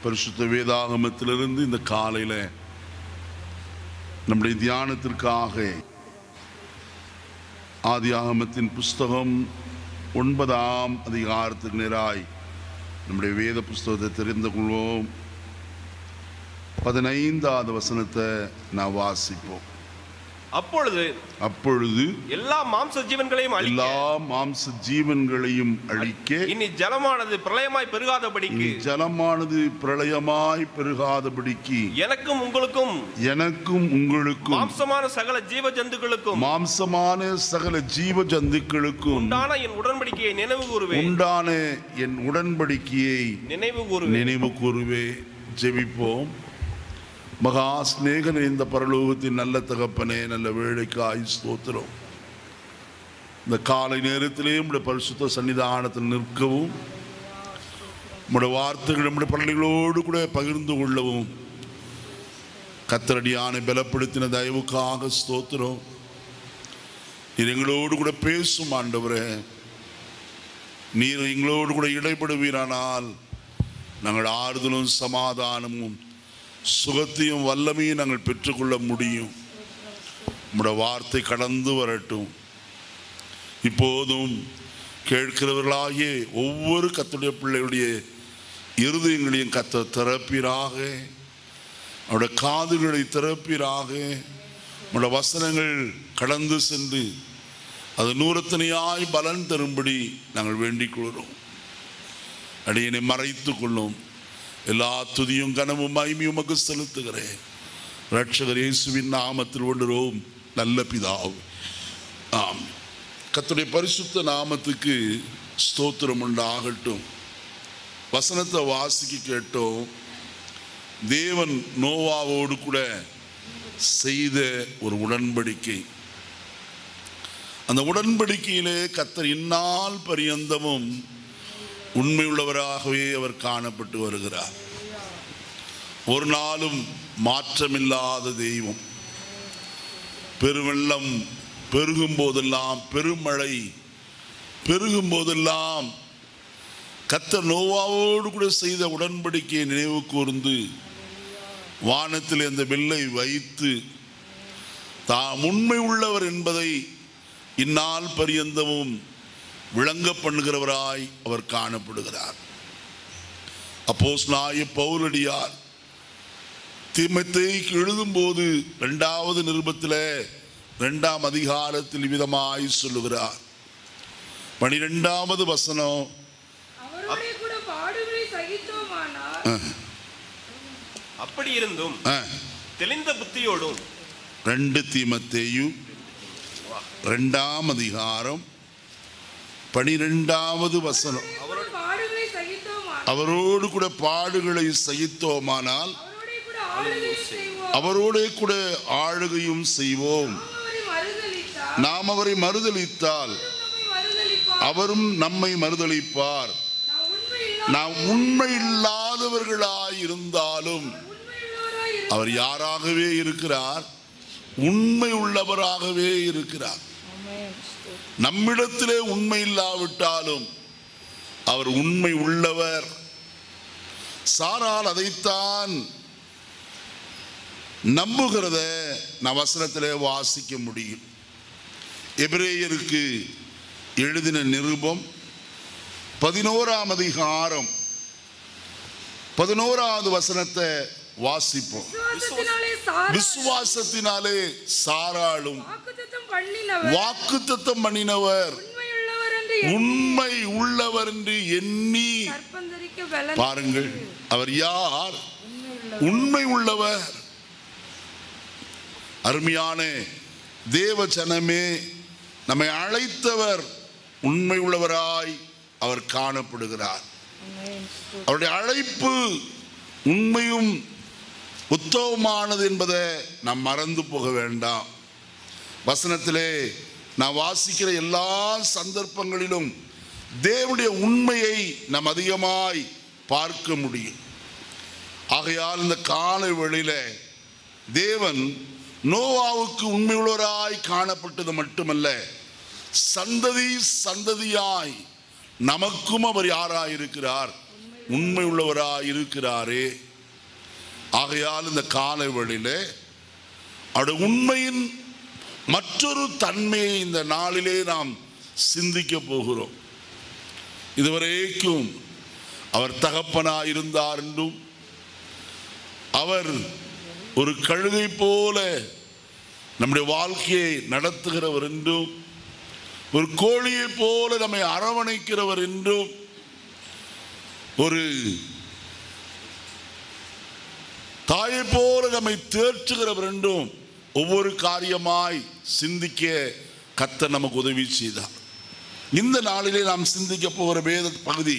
பரிசுத்த வேதாகமத்திலிருந்து இந்த காலையில் நம்முடைய தியானத்திற்காக ஆதியாகமத்தின் புஸ்தகம் ஒன்பதாம் அதிகாரத்துக்கு நேராய் நம்முடைய வேத புஸ்தகத்தை தெரிந்து கொள்வோம் பதினைந்தாவது வசனத்தை நான் வாசிப்போம் அப்பொழுது அப்பொழுது எல்லா மாம்ச ஜீவன்களையும் அழிக்க எல்லா மாம்ச ஜீவன்களையும் அழிக்க இனி ஜலமானது பிரளயமாய் பெருகாதபடிக்கு இனி ஜலமானது பிரளயமாய் பெருகாதபடிக்கு எனக்கும் உங்களுக்கும் எனக்கும் உங்களுக்கும் மாம்சமான சகல ஜீவ ஜந்துக்களுக்கும் மாம்சமான சகல ஜீவ ஜந்துக்களுக்கும் உண்டான என் உடன்படிக்கையை நினைவு கூறுவேன் உண்டான என் உடன்படிக்கையை நினைவு கூறுவேன் நினைவு கூறுவே ஜெபிப்போம் மகா சிநேகன் இந்த பரலோகத்தின் நல்ல தகப்பனே நல்ல வேலைக்காய் ஸ்தோத்திரம் இந்த காலை நேரத்திலே உடைய பரிசுத்த சன்னிதானத்தில் நிற்கவும் உடைய வார்த்தைகள் நம்முடைய பள்ளிகளோடு கூட பகிர்ந்து கொள்ளவும் கத்தரடியானை பலப்படுத்தின தயவுக்காக ஸ்தோத்திரம் நீர் எங்களோடு கூட பேசும் ஆண்டவரே நீர் எங்களோடு கூட இடைப்படுவீரானால் நாங்கள் ஆறுதலும் சமாதானமும் சுகத்தையும் வல்லமையும் நாங்கள் பெற்றுக்கொள்ள முடியும் உம்முடைய வார்த்தை கடந்து வரட்டும் இப்போதும் கேட்கிறவர்களாகிய ஒவ்வொரு கத்துடைய பிள்ளைகளுடைய இருதயங்களையும் கத்த திறப்பீராக அவருடைய காதுகளை திறப்பீராக உடைய வசனங்கள் கடந்து சென்று அது நூறத்தனையாய் பலன் தரும்படி நாங்கள் வேண்டிக் கொள்கிறோம் அடியனை மறைத்துக் கொள்ளும் எல்லா துதியும் கனமும் மகிமையும் உமக்கு செலுத்துகிறேன் ரட்சகர் இயேசுவின் நாமத்தில் ஒன்றுரோம் நல்ல பிதாவு ஆம் கர்த்தருடைய பரிசுத்த நாமத்துக்கு ஸ்தோத்திரம் உண்டாகட்டும் வசனத்தை வாசிக்க கேட்டோம் தேவன் நோவாவோடு கூட செய்த ஒரு உடன்படிக்கை அந்த உடன்படிக்கையிலே கத்தர் இந்நாள் பரியந்தமும் உண்மையுள்ளவராகவே அவர் காணப்பட்டு வருகிறார் ஒரு நாளும் மாற்றமில்லாத தெய்வம் பெருவெள்ளம் பெருகும் போதெல்லாம் பெருமழை பெருகும் போதெல்லாம் கத்தர் நோவாவோடு கூட செய்த உடன்படிக்கையை நினைவு கூர்ந்து வானத்தில் அந்த வில்லை வைத்து தாம் உண்மை உள்ளவர் என்பதை இந்நாள் பரியந்தமும் விளங்க பண்ணுகிறவராய் அவர் காணப்படுகிறார் அப்போஸ் நாய பவுலடியார் தீமத்தைக்கு எழுதும்போது இரண்டாவது நிருபத்தில் இரண்டாம் அதிகாரத்தில் விதமாய் சொல்லுகிறார் பனிரெண்டாவது வசனம் அவரோடே கூட பாடுகளை சகித்தோமானால் அஹ், அப்படி இருந்தும் அஹ், தெளிந்த புத்தியோடும் ரெண்டு தீமத்தேயும் ரெண்டாம் அதிகாரம் பனிரெண்டாவது வசனம் அவரோடு பாடுகளை சகித்தோமானால் அவரோடு கூட பாடுகளை சகித்தோமானால் அவரோடே கூட ஆளுகை செய்வோம் அவரோடே கூட ஆளுகையும் செய்வோம் நாம் அவரை மறுதலித்தால் நாம் அவரை மறுதலித்தால் அவரும் நம்மை மறுதலிப்பார் அவரும் நம்மை மறுதலிப்பார் நாம் உண்மை நாம் உண்மை இல்லா- இல்லாதவர்களாய் இருந்தாலும் உண்மையுள்ளவராய் இரு- அவர் யாராகவே இருக்கிறார் உண்மை உள்ளவராகவே இருக்கிறார் நம்மிடத்திலே உண்மை இல்லாவிட்டாலும் அவர் உண்மை உள்ளவர் சாரால் அதைத்தான் நம்புகிறத நான் வசனத்திலே வாசிக்க முடியும் எபிரேயருக்கு எழுதின நிருபம் பதினோராம் அதிகாரம் பதினோராவது வசனத்தை வாசிப்போம் விசுவாசத்தினாலே சாரா விசுவாசத்தினாலே சாராளும் வாக்குத்தத்தம் பண்ணினவர் வாக்குத்தத்தம் பண்ணினவர் உண்மையுள்ளவர் என்று எண்ணி உண்மை உள்ளவர் என்று எண்ணி கற்பந்தரிக்க பலன் பாருங்கள் அவர் யார் உண்மை உள்ளவர் அருமையான தேவ ஜனமே நம்மை அழைத்தவர் உண்மை உள்ளவராய் அவர் காணப்படுகிறார் அவருடைய அழைப்பு உண்மையும் உத்தவமானது என்பதை நாம் மறந்து போக வேண்டாம் வசனத்திலே நான் வாசிக்கிற எல்லா சந்தர்ப்பங்களிலும் தேவனுடைய உண்மையை நாம் அதிகமாய் பார்க்க முடியும் ஆகையால் இந்த காலை வேளையில தேவன் நோவாவுக்கு உண்மையுள்ளவராய் காணப்பட்டது மட்டுமல்ல சந்ததி சந்ததியாய் நமக்கும் அவர் யாராயிருக்கிறார் உண்மை உள்ளவராய் இருக்கிறாரே ஆகையால் இந்த காலை வழியிலே அவருடைய உண்மையின் மற்றொரு தன்மையை இந்த நாளிலே நாம் சிந்திக்க போகிறோம் இதுவரைக்கும் அவர் தகப்பனாய் இருந்தார் என்றும் அவர் ஒரு கழுகை போல நம்முடைய வாழ்க்கையை நடத்துகிறவர் என்றும் ஒரு கோழியைப் போல நம்மை அரவணைக்கிறவர் என்றும் ஒரு தாயைப் போல நம்மை தேற்றுகிறவர் என்றும் ஒவ்வொரு காரியமாய் சிந்திக்க கர்த்தர் நமக்கு உதவி செய்தார் இந்த நாளிலே நாம் சிந்திக்க போகிற வேத பகுதி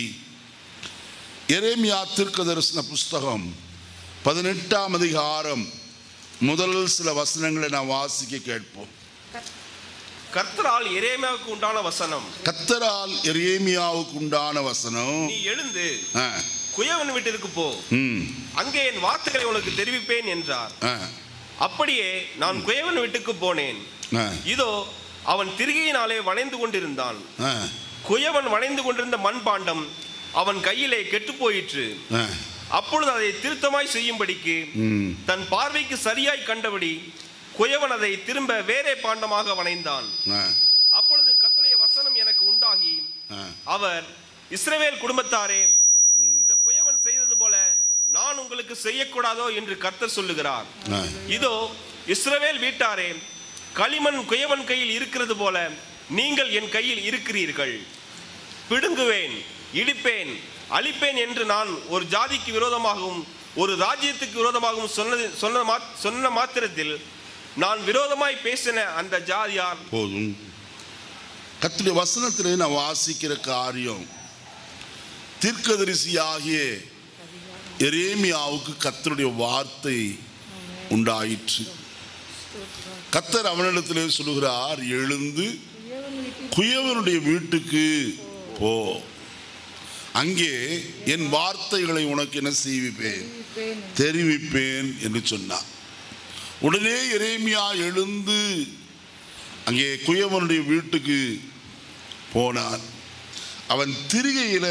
எரேமியா தீர்க்க தரிசன புஸ்தகம் பதினெட்டாம் அதிகாரம் முதல் சில வசனங்களை நாம் வாசிக்க கேட்போம் கர்த்தரால் எரேமியாவுக்கு உண்டான வசனம் கத்தரால் எரேமியாவுக்கு உண்டான வசனம் நீ எழுந்து ஆ, குயவன் வீட்டிற்கு போ ம், அங்கே என் வார்த்தைகளை உனக்கு தெரிவிப்பேன் என்றார் ஆ, அப்படியே நான் குயவன் வீட்டுக்கு போனேன் ஆ, இதோ அவன் திருகையினாலே வளைந்து கொண்டிருந்தான் ஆ, குயவன் வளைந்து கொண்டிருந்த மண்பாண்டம் அவன் கையிலே கெட்டுப் போயிற்று ஆ, அப்பொழுது அதை திருத்தமாய் செய்யும்படிக்கு ம், தன் பார்வைக்கு சரியாய் கண்டபடி குயவன் அதை திரும்ப வேறே பாண்டமாக வணைந்தான் ஆ, அப்பொழுது கர்த்தருடைய வசனம் எனக்கு உண்டாகி ஆ, அவர் இஸ்ரவேல் குடும்பத்தாரே இந்த குயவன் செய்தது போல நான் உங்களுக்கு செய்யக்கூடாதோ என்று கர்த்தர் சொல்லுகிறார் ஆ. இதோ இஸ்ரவேல் வீட்டாரே களிமண் குயவன் கையில் இருக்கிறது போல நீங்கள் என் கையில் இருக்கிறீர்கள் பிடுங்குவேன் இடிப்பேன் அழிப்பேன் என்று நான் ஒரு ஜாதிக்கு விரோதமாகவும் ஒரு ராஜ்யத்துக்கு விரோதமாகவும் சொன்னது சொன்ன மா- சொன்ன மாத்திரத்தில் நான் விரோதமாய் பேசின அந்த ஜாதியார் போதும் கத்துடைய வசனத்திலே நான் வாசிக்கிற காரியம் தீர்க்கதரிசியாகிய எரேமியாவுக்கு கத்தருடைய வார்த்தை உண்டாயிற்று கத்தர் அவனிடத்திலே சொல்லுகிறார் எழுந்து குயவனுடைய வீட்டுக்கு போ அங்கே என் வார்த்தைகளை உனக்கு என்ன செய்விப்பேன் தெரிவிப்பேன் என்று சொன்னார் உடனே எரேமியா எழுந்து அங்கே குயவனுடைய வீட்டுக்கு போனான் அவன் திரிகையில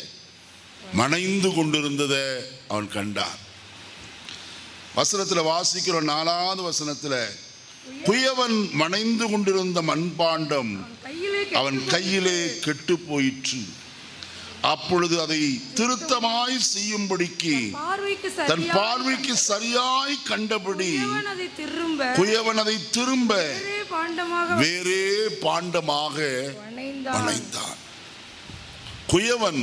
மணைந்து கொண்டிருந்ததை அவன் கண்டான் வசனத்துல வாசிக்கிற நாலாவது வசனத்துல குயவன் மணைந்து கொண்டிருந்த மண்பாண்டம் கையிலே அவன் கையிலே கெட்டு போயிற்று அப்பொழுது அதை திருத்தமாய் செய்யும்படிக்கு பார்வைக்கு தன் சரியாக பார்வைக்கு சரியாய் கண்டபடி குயவன் அதை திரும்ப குயவன் அதை திரும்ப வேறே பாண்டமாக வேறே பாண்டமாக வணைந்தான் அணைத்தான் குயவன்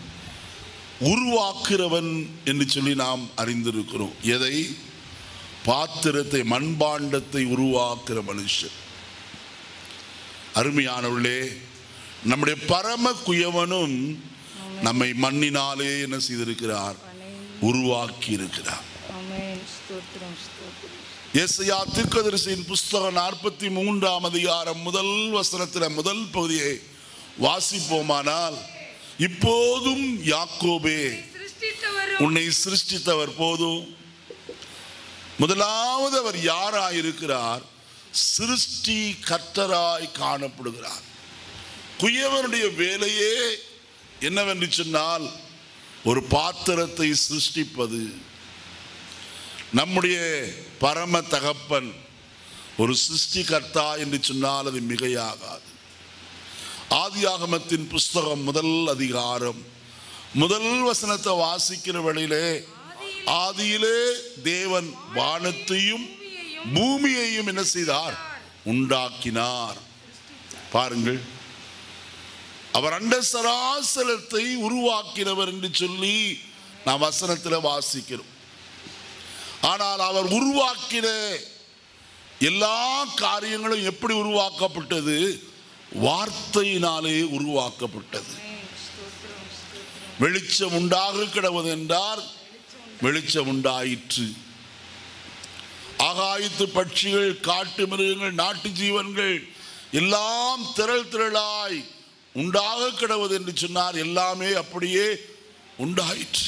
உருவாக்குறவன் என்று சொல்லி நாம் அறிந்திருக்கிறோம் எதை பாத்திரத்தை மண்பாண்டத்தை உருவாக்குற மனுஷன் அருமையானவர்களே நம்முடைய பரம குயவனும் நம்மை மண்ணினாலே என்ன செய்திருக்கிறார் உருவாக்கி இருக்கிறார் ஆமென் ஸ்தோத்திரம் ஸ்தோத்திரம் ஏசையா தீர்க்கதரிசியின் புஸ்தகம் நாற்பத்தி மூன்றாம் அதிகாரம் முதல் வசனத்தில் முதல் பகுதியை வாசிப்போமானால் இப்போதும் யாக்கோபே சிருஷ்டித்தவரும் உன்னை சிருஷ்டித்தவர் போதும் முதலாவது அவர் யாராயிருக்கிறார் சிருஷ்டி கர்த்தராய் காணப்படுகிறார் குயவனுடைய வேலையே என்னவென்று சொன்னால் ஒரு பாத்திரத்தை சிருஷ்டிப்பது நம்முடைய பரம தகப்பன் ஒரு சிருஷ்டிகர்த்தா என்று சொன்னால் அது மிகையாகாது ஆதியாகமத்தின் புஸ்தகம் முதல் அதிகாரம் முதல் வசனத்தை வாசிக்கிற வழியிலே ஆதியிலே தேவன் வானத்தையும் பூமியையும் என்ன செய்தார் உண்டாக்கினார் பாருங்கள் அவர் அண்ட சராசரத்தை உருவாக்கினவர் என்று சொல்லி நாம் வசனத்தில் வாசிக்கிறோம் ஆனால் அவர் உருவாக்கின எல்லா காரியங்களும் எப்படி உருவாக்கப்பட்டது வார்த்தையினாலே உருவாக்கப்பட்டது வெளிச்சம் உண்டாக கிடவது என்றால் வெளிச்சம் உண்டாயிற்று ஆகாயத்து பட்சிகள் காட்டு மிருகங்கள் நாட்டு ஜீவன்கள் எல்லாம் திரள் திரளாய் உண்டாக கிடவது என்று சொன்னார் எல்லாமே அப்படியே உண்டாயிற்று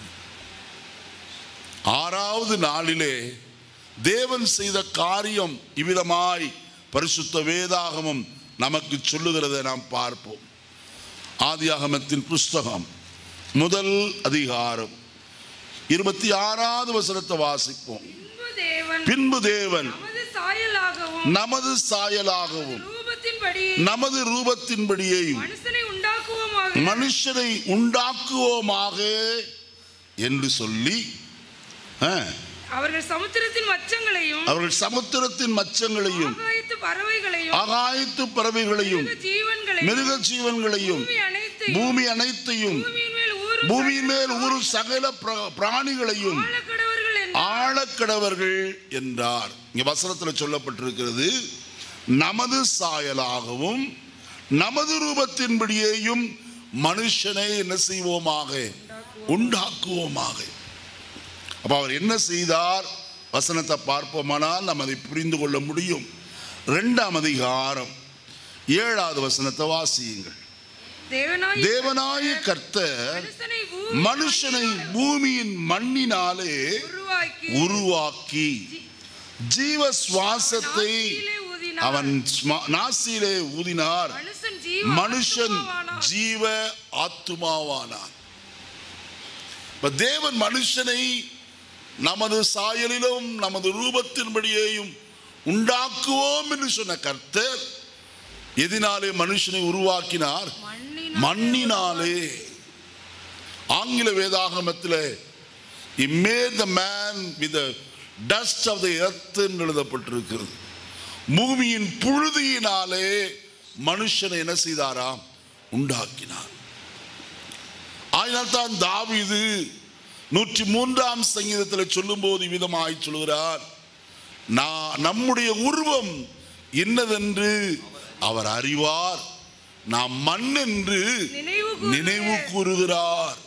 ஆறாவது நாளிலே தேவன் செய்த காரியம் இவ்விதமாய் பரிசுத்த வேதாகமம் நமக்கு சொல்லுகிறதை நாம் பார்ப்போம் ஆதியாகமத்தின் புஸ்தகம் முதல் அதிகாரம் இருபத்தி ஆறாவது வசனத்தை வாசிப்போம் பின்பு தேவன் பின்பு தேவன் நமது சாயலாகவும் நமது சாயலாகவும் ரூபத்தின்படி நமது ரூபத்தின்படியையும் மனுஷனை உண்டாக்குவோமாக மனுஷனை உண்டாக்குவோமாக என்று சொல்லி ஆ, அவர்கள் சமுத்திரத்தின் மச்சங்களையும் அவர்கள் சமுத்திரத்தின் மச்சங்களையும் ஆகாயத்து பறவைகளையும் ஆகாயத்து பறவைகளையும் மிருக ஜீவன்களையும் மிருக ஜீவன்களையும் பூமி அனைத்தையும் பூமி அனைத்தையும் பூமியின் மேல் ஊரும் பூமியின் மேல் ஊரும் சகல பிர- பிராணிகளையும் ஆழக்கடவர்கள் என்று ஆழக்கடவர்கள் என்றார் இங்க வசனத்துல சொல்லப்பட்டிருக்கிறது நமது சாயலாகவும் நமது ரூபத்தின்படியேயும் மனுஷனை என்ன செய்வோமாக உண்டாக்குவோமாக அப்ப அவர் என்ன செய்தார் வசனத்தை பார்ப்போமானால் நாம் அதை புரிந்து கொள்ள முடியும் ரெண்டாம் அதிகாரம் ஏழாவது வசனத்தை வாசியுங்கள் தேவனாய் தேவனாய கர்த்தர் மனுஷனை பூமி மனுஷனை பூமியின் மண்ணினாலே உருவாக்கி உருவாக்கி ஜீவ சுவாசத்தை நாசியிலே ஊதினார். அவன் ஸ்ம- நாசியிலே ஊதினார் மனுஷன் ஜீவ மனுஷன் ஆத்துமாவானான். ஜீவ ஆத்துமாவானான் இப்ப தேவன் மனுஷனை நமது சாயலிலும் நமது ரூபத்தின்படியேயும் உண்டாக்குவோம் என்று சொன்ன கர்த்தர் எதினாலே மனுஷனை உருவாக்கினார் மண்ணினால் மண்ணினாலே ஆங்கில வேதாகமத்தில் he made the man with the dust of the earth என்று எழுதப்பட்டிருக்கிறது பூமியின் புழுதியினாலே மனுஷனை என்ன செய்தாராம் உண்டாக்கினார் ஆயினால்தான் தாவீது நூற்றி மூன்றாம் சங்கீதத்தில் சொல்லும்போது விதமாய் சொல்கிறார் நான் நம்முடைய உருவம் என்னதென்று அவர் அறிவார் நாம் மண் என்று நினைவு கூர்ந்து நினைவு கூறுகிறார்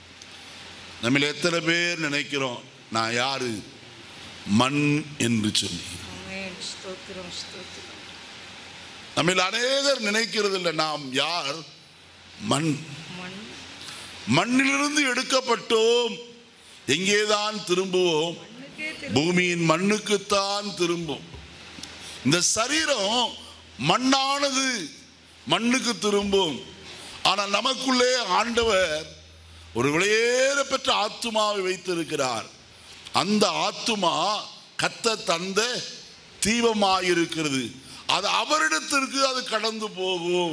நம்மள எத்தனை பேர் நினைக்கிறோம் நான் யாரு மண் என்று சொல்லி ஆமென். ஸ்தோத்திரம் ஸ்தோத்திரம் நம்மில் அநேகர் நினைக்கிறது இல்லை நாம் யார் மண் மண் மண்ணிலிருந்து எடுக்கப்பட்டோம் எங்கேதான் திரும்புவோம் மண்ணுக்கே திரு- பூமியின் மண்ணுக்குத்தான் திரும்பும் இந்த சரீரம் மண்ணானது மண்ணுக்கு திரும்பும் ஆனால் நமக்குள்ளே ஆண்டவர் ஒரு விலையேற பெற்ற ஆத்துமாவை வைத்திருக்கிறார் அந்த ஆத்துமா கத்த தந்த தீபமாயிருக்கிறது அது அவரிடத்திற்கு அது கடந்து போகும்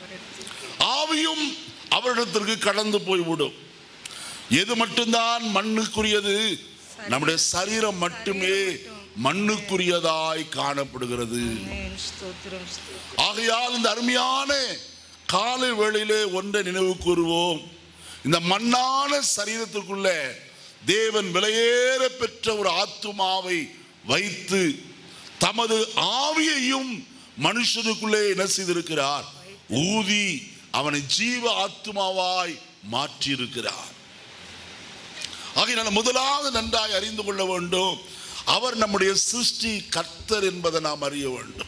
ஆவியும் அவரிடத்திற்கு கடந்து போய்விடும் எது மட்டும்தான் மண்ணுக்குரியது நம்முடைய சரீரம் மட்டுமே மண்ணுக்குரியதாய் காணப்படுகிறது ஆமென். ஸ்தோத்திரம் ஸ்தோத்திரம் ஆகையால் இந்த அருமையான காலை வேளையிலே ஒன்றை நினைவு கூறுவோம் இந்த மண்ணான சரீரத்திற்குள்ள தேவன் விலையேற பெற்ற ஒரு ஆத்துமாவை வைத்து தமது ஆவியையும் மனுஷனுக்குள்ளே என்ன செய்திருக்கிறார் ஊதி அவனை ஜீவ ஆத்துமாவாய் மாற்றியிருக்கிறார் ஆகையினால முதலாவது நன்றாய் அறிந்து கொள்ள வேண்டும் அவர் நம்முடைய சிருஷ்டி கர்த்தர் என்பதை நாம் அறிய வேண்டும்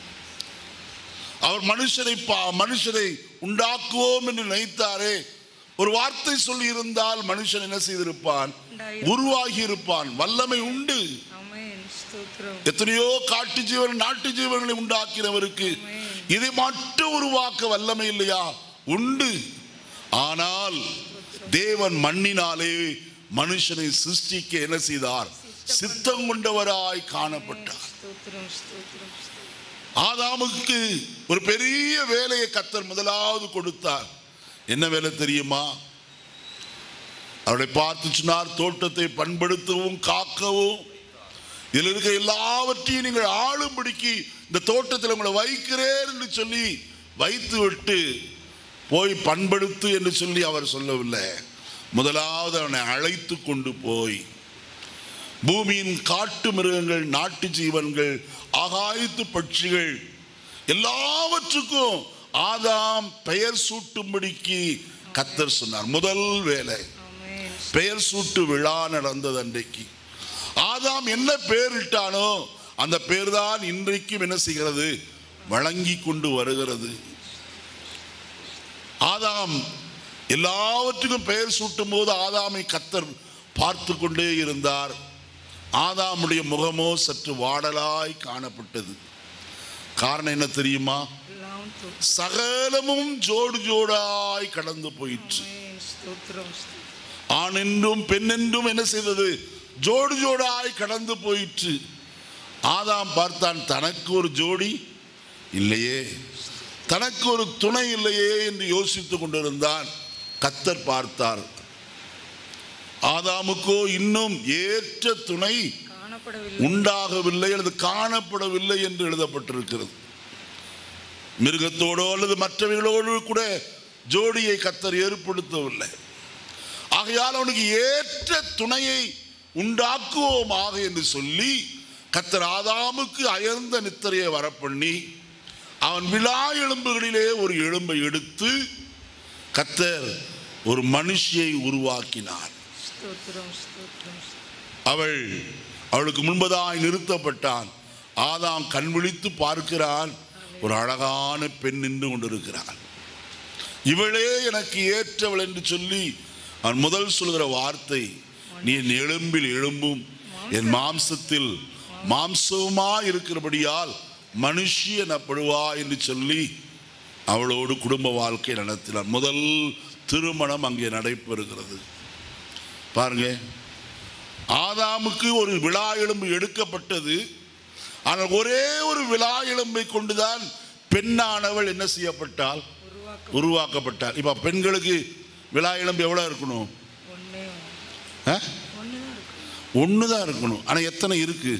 அவர் மனுஷனை பா- மனுஷனை உண்டாக்குவோம் என்று நினைத்தாரே ஒரு வார்த்தை சொல்லி இருந்தால் மனுஷன் என்ன செய்திருப்பான் உருவாகி இருப்பான் வல்லமை உண்டு ஆமென். ஸ்தோத்திரம் எத்தனையோ காட்டு ஜீவன் நாட்டு ஜீவன்களை உண்டாக்கினவருக்கு இதை மட்டும் உருவாக்க வல்லமை இல்லையா உண்டு ஆனால் தேவன் மண்ணினாலே மனுஷனை சிருஷ்டிக்க என்ன செய்தார் சித்தம் கொண்டவராய் காணப்பட்டார் ஸ்தோத்திரம் ஸ்தோத்திரம் ஸ்தோத்திரம். ஆதாமுக்கு ஒரு பெரிய வேலையை கத்தர் முதலாவது கொடுத்தார் என்ன வேலை தெரியுமா அவரை பார்த்து சொன்னார் தோட்டத்தை பண்படுத்தவும் காக்கவும் இதில் இருக்க எல்லாவற்றையும் நீங்கள் ஆளும்படிக்கு இந்த தோட்டத்தில் உங்களை வைக்கிறேன் என்று சொல்லி வைத்து விட்டு போய் பண்படுத்து என்று சொல்லி அவர் சொல்லவில்லை முதலாவது அவனை அழைத்து கொண்டு போய் பூமியின் காட்டு மிருகங்கள் நாட்டு ஜீவன்கள் ஆகாயத்து பட்சிகள் எல்லாவற்றுக்கும் ஆதாம் பெயர் சூட்டும்படிக்கு கத்தர் சொன்னார் முதல் வேலை ஆமென். பெயர் சூட்டு விழா நடந்தது அன்றைக்கு ஆதாம் என்ன பெயரிட்டானோ அந்த பேர் தான் இன்றைக்கும் என்ன செய்கிறது வழங்கி கொண்டு வருகிறது ஆதாம் எல்லாவற்றுக்கும் பெயர் சூட்டும் போது ஆதாமை கத்தர் பார்த்து கொண்டே இருந்தார் ஆதாமுடைய முகமோ சற்று வாடலாய் காணப்பட்டது காரணம் என்ன தெரியுமா எல்லாம் ஆம் ஸ்தோத்திரம் சகலமும் ஜோடு ஜோடாய் கடந்து போயிற்று ஆமென். ஸ்தோத்திரம் ஸ்தோத்திரம் ஆண் என்றும் பெண் என்றும் என்ன செய்தது ஜோடு ஜோடாய் கடந்து போயிற்று ஆதாம் பார்த்தான் தனக்கு ஒரு ஜோடி இல்லையே தனக்கு ஒரு துணை இல்லையே என்று யோசித்துக் கொண்டிருந்தான் கத்தர் பார்த்தார் ஆதாமுக்கோ இன்னும் ஏற்ற துணை காணப்படவில்லை உண்டாகவில்லை அல்லது காணப்படவில்லை என்று எழுதப்பட்டிருக்கிறது மிருகத்தோடோ அல்லது மற்றவைகளோடு கூட ஜோடியை கத்தர் ஏற்படுத்தவில்லை ஆகையால் அவனுக்கு ஏற்ற துணையை உண்டாக்குவோமாக என்று சொல்லி கத்தர் ஆதாமுக்கு அயர்ந்த நித்திரையை வரப்பண்ணி அவன் விழா எலும்புகளிலே ஒரு எலும்பை எடுத்து கத்தர் ஒரு மனுஷியை உருவாக்கினார் ஸ்தோத்திரம் ஸ்தோத்திரம் ஸ்தோத்திரம். அவள் அவளுக்கு முன்பதாய் நிறுத்தப்பட்டான் ஆதாம் கண் விழித்து பார்க்கிறான் ஒரு அழகான பெண் நின்று கொண்டிருக்கிறாள் இவளே எனக்கு ஏற்றவள் என்று சொல்லி அவன் முதல் சொல்கிற வார்த்தை நீ என் எலும்பில் எழும்பும் என் மாம்சத்தில் மாம்சமா இருக்கிறபடியால் மனுஷி எனப்படுவா என்று சொல்லி அவளோடு குடும்ப வாழ்க்கை நடத்தினார் முதல் திருமணம் அங்கே நடைபெறுகிறது பாருங்க ஆதாமுக்கு ஒரு விழா எலும்பு எடுக்கப்பட்டது ஆனால் ஒரே ஒரு விழா எலும்பை கொண்டுதான் பெண்ணானவள் என்ன செய்யப்பட்டால் உருவாக்க உருவாக்கப்பட்டாள் இப்போ பெண்களுக்கு விழா எலும்பு எவ்வளோ இருக்கணும் ஒன்னே ஆ? ஒன்று தான் இருக்கு ஒன்று தான் இருக்கணும் ஆனால் எத்தனை இருக்கு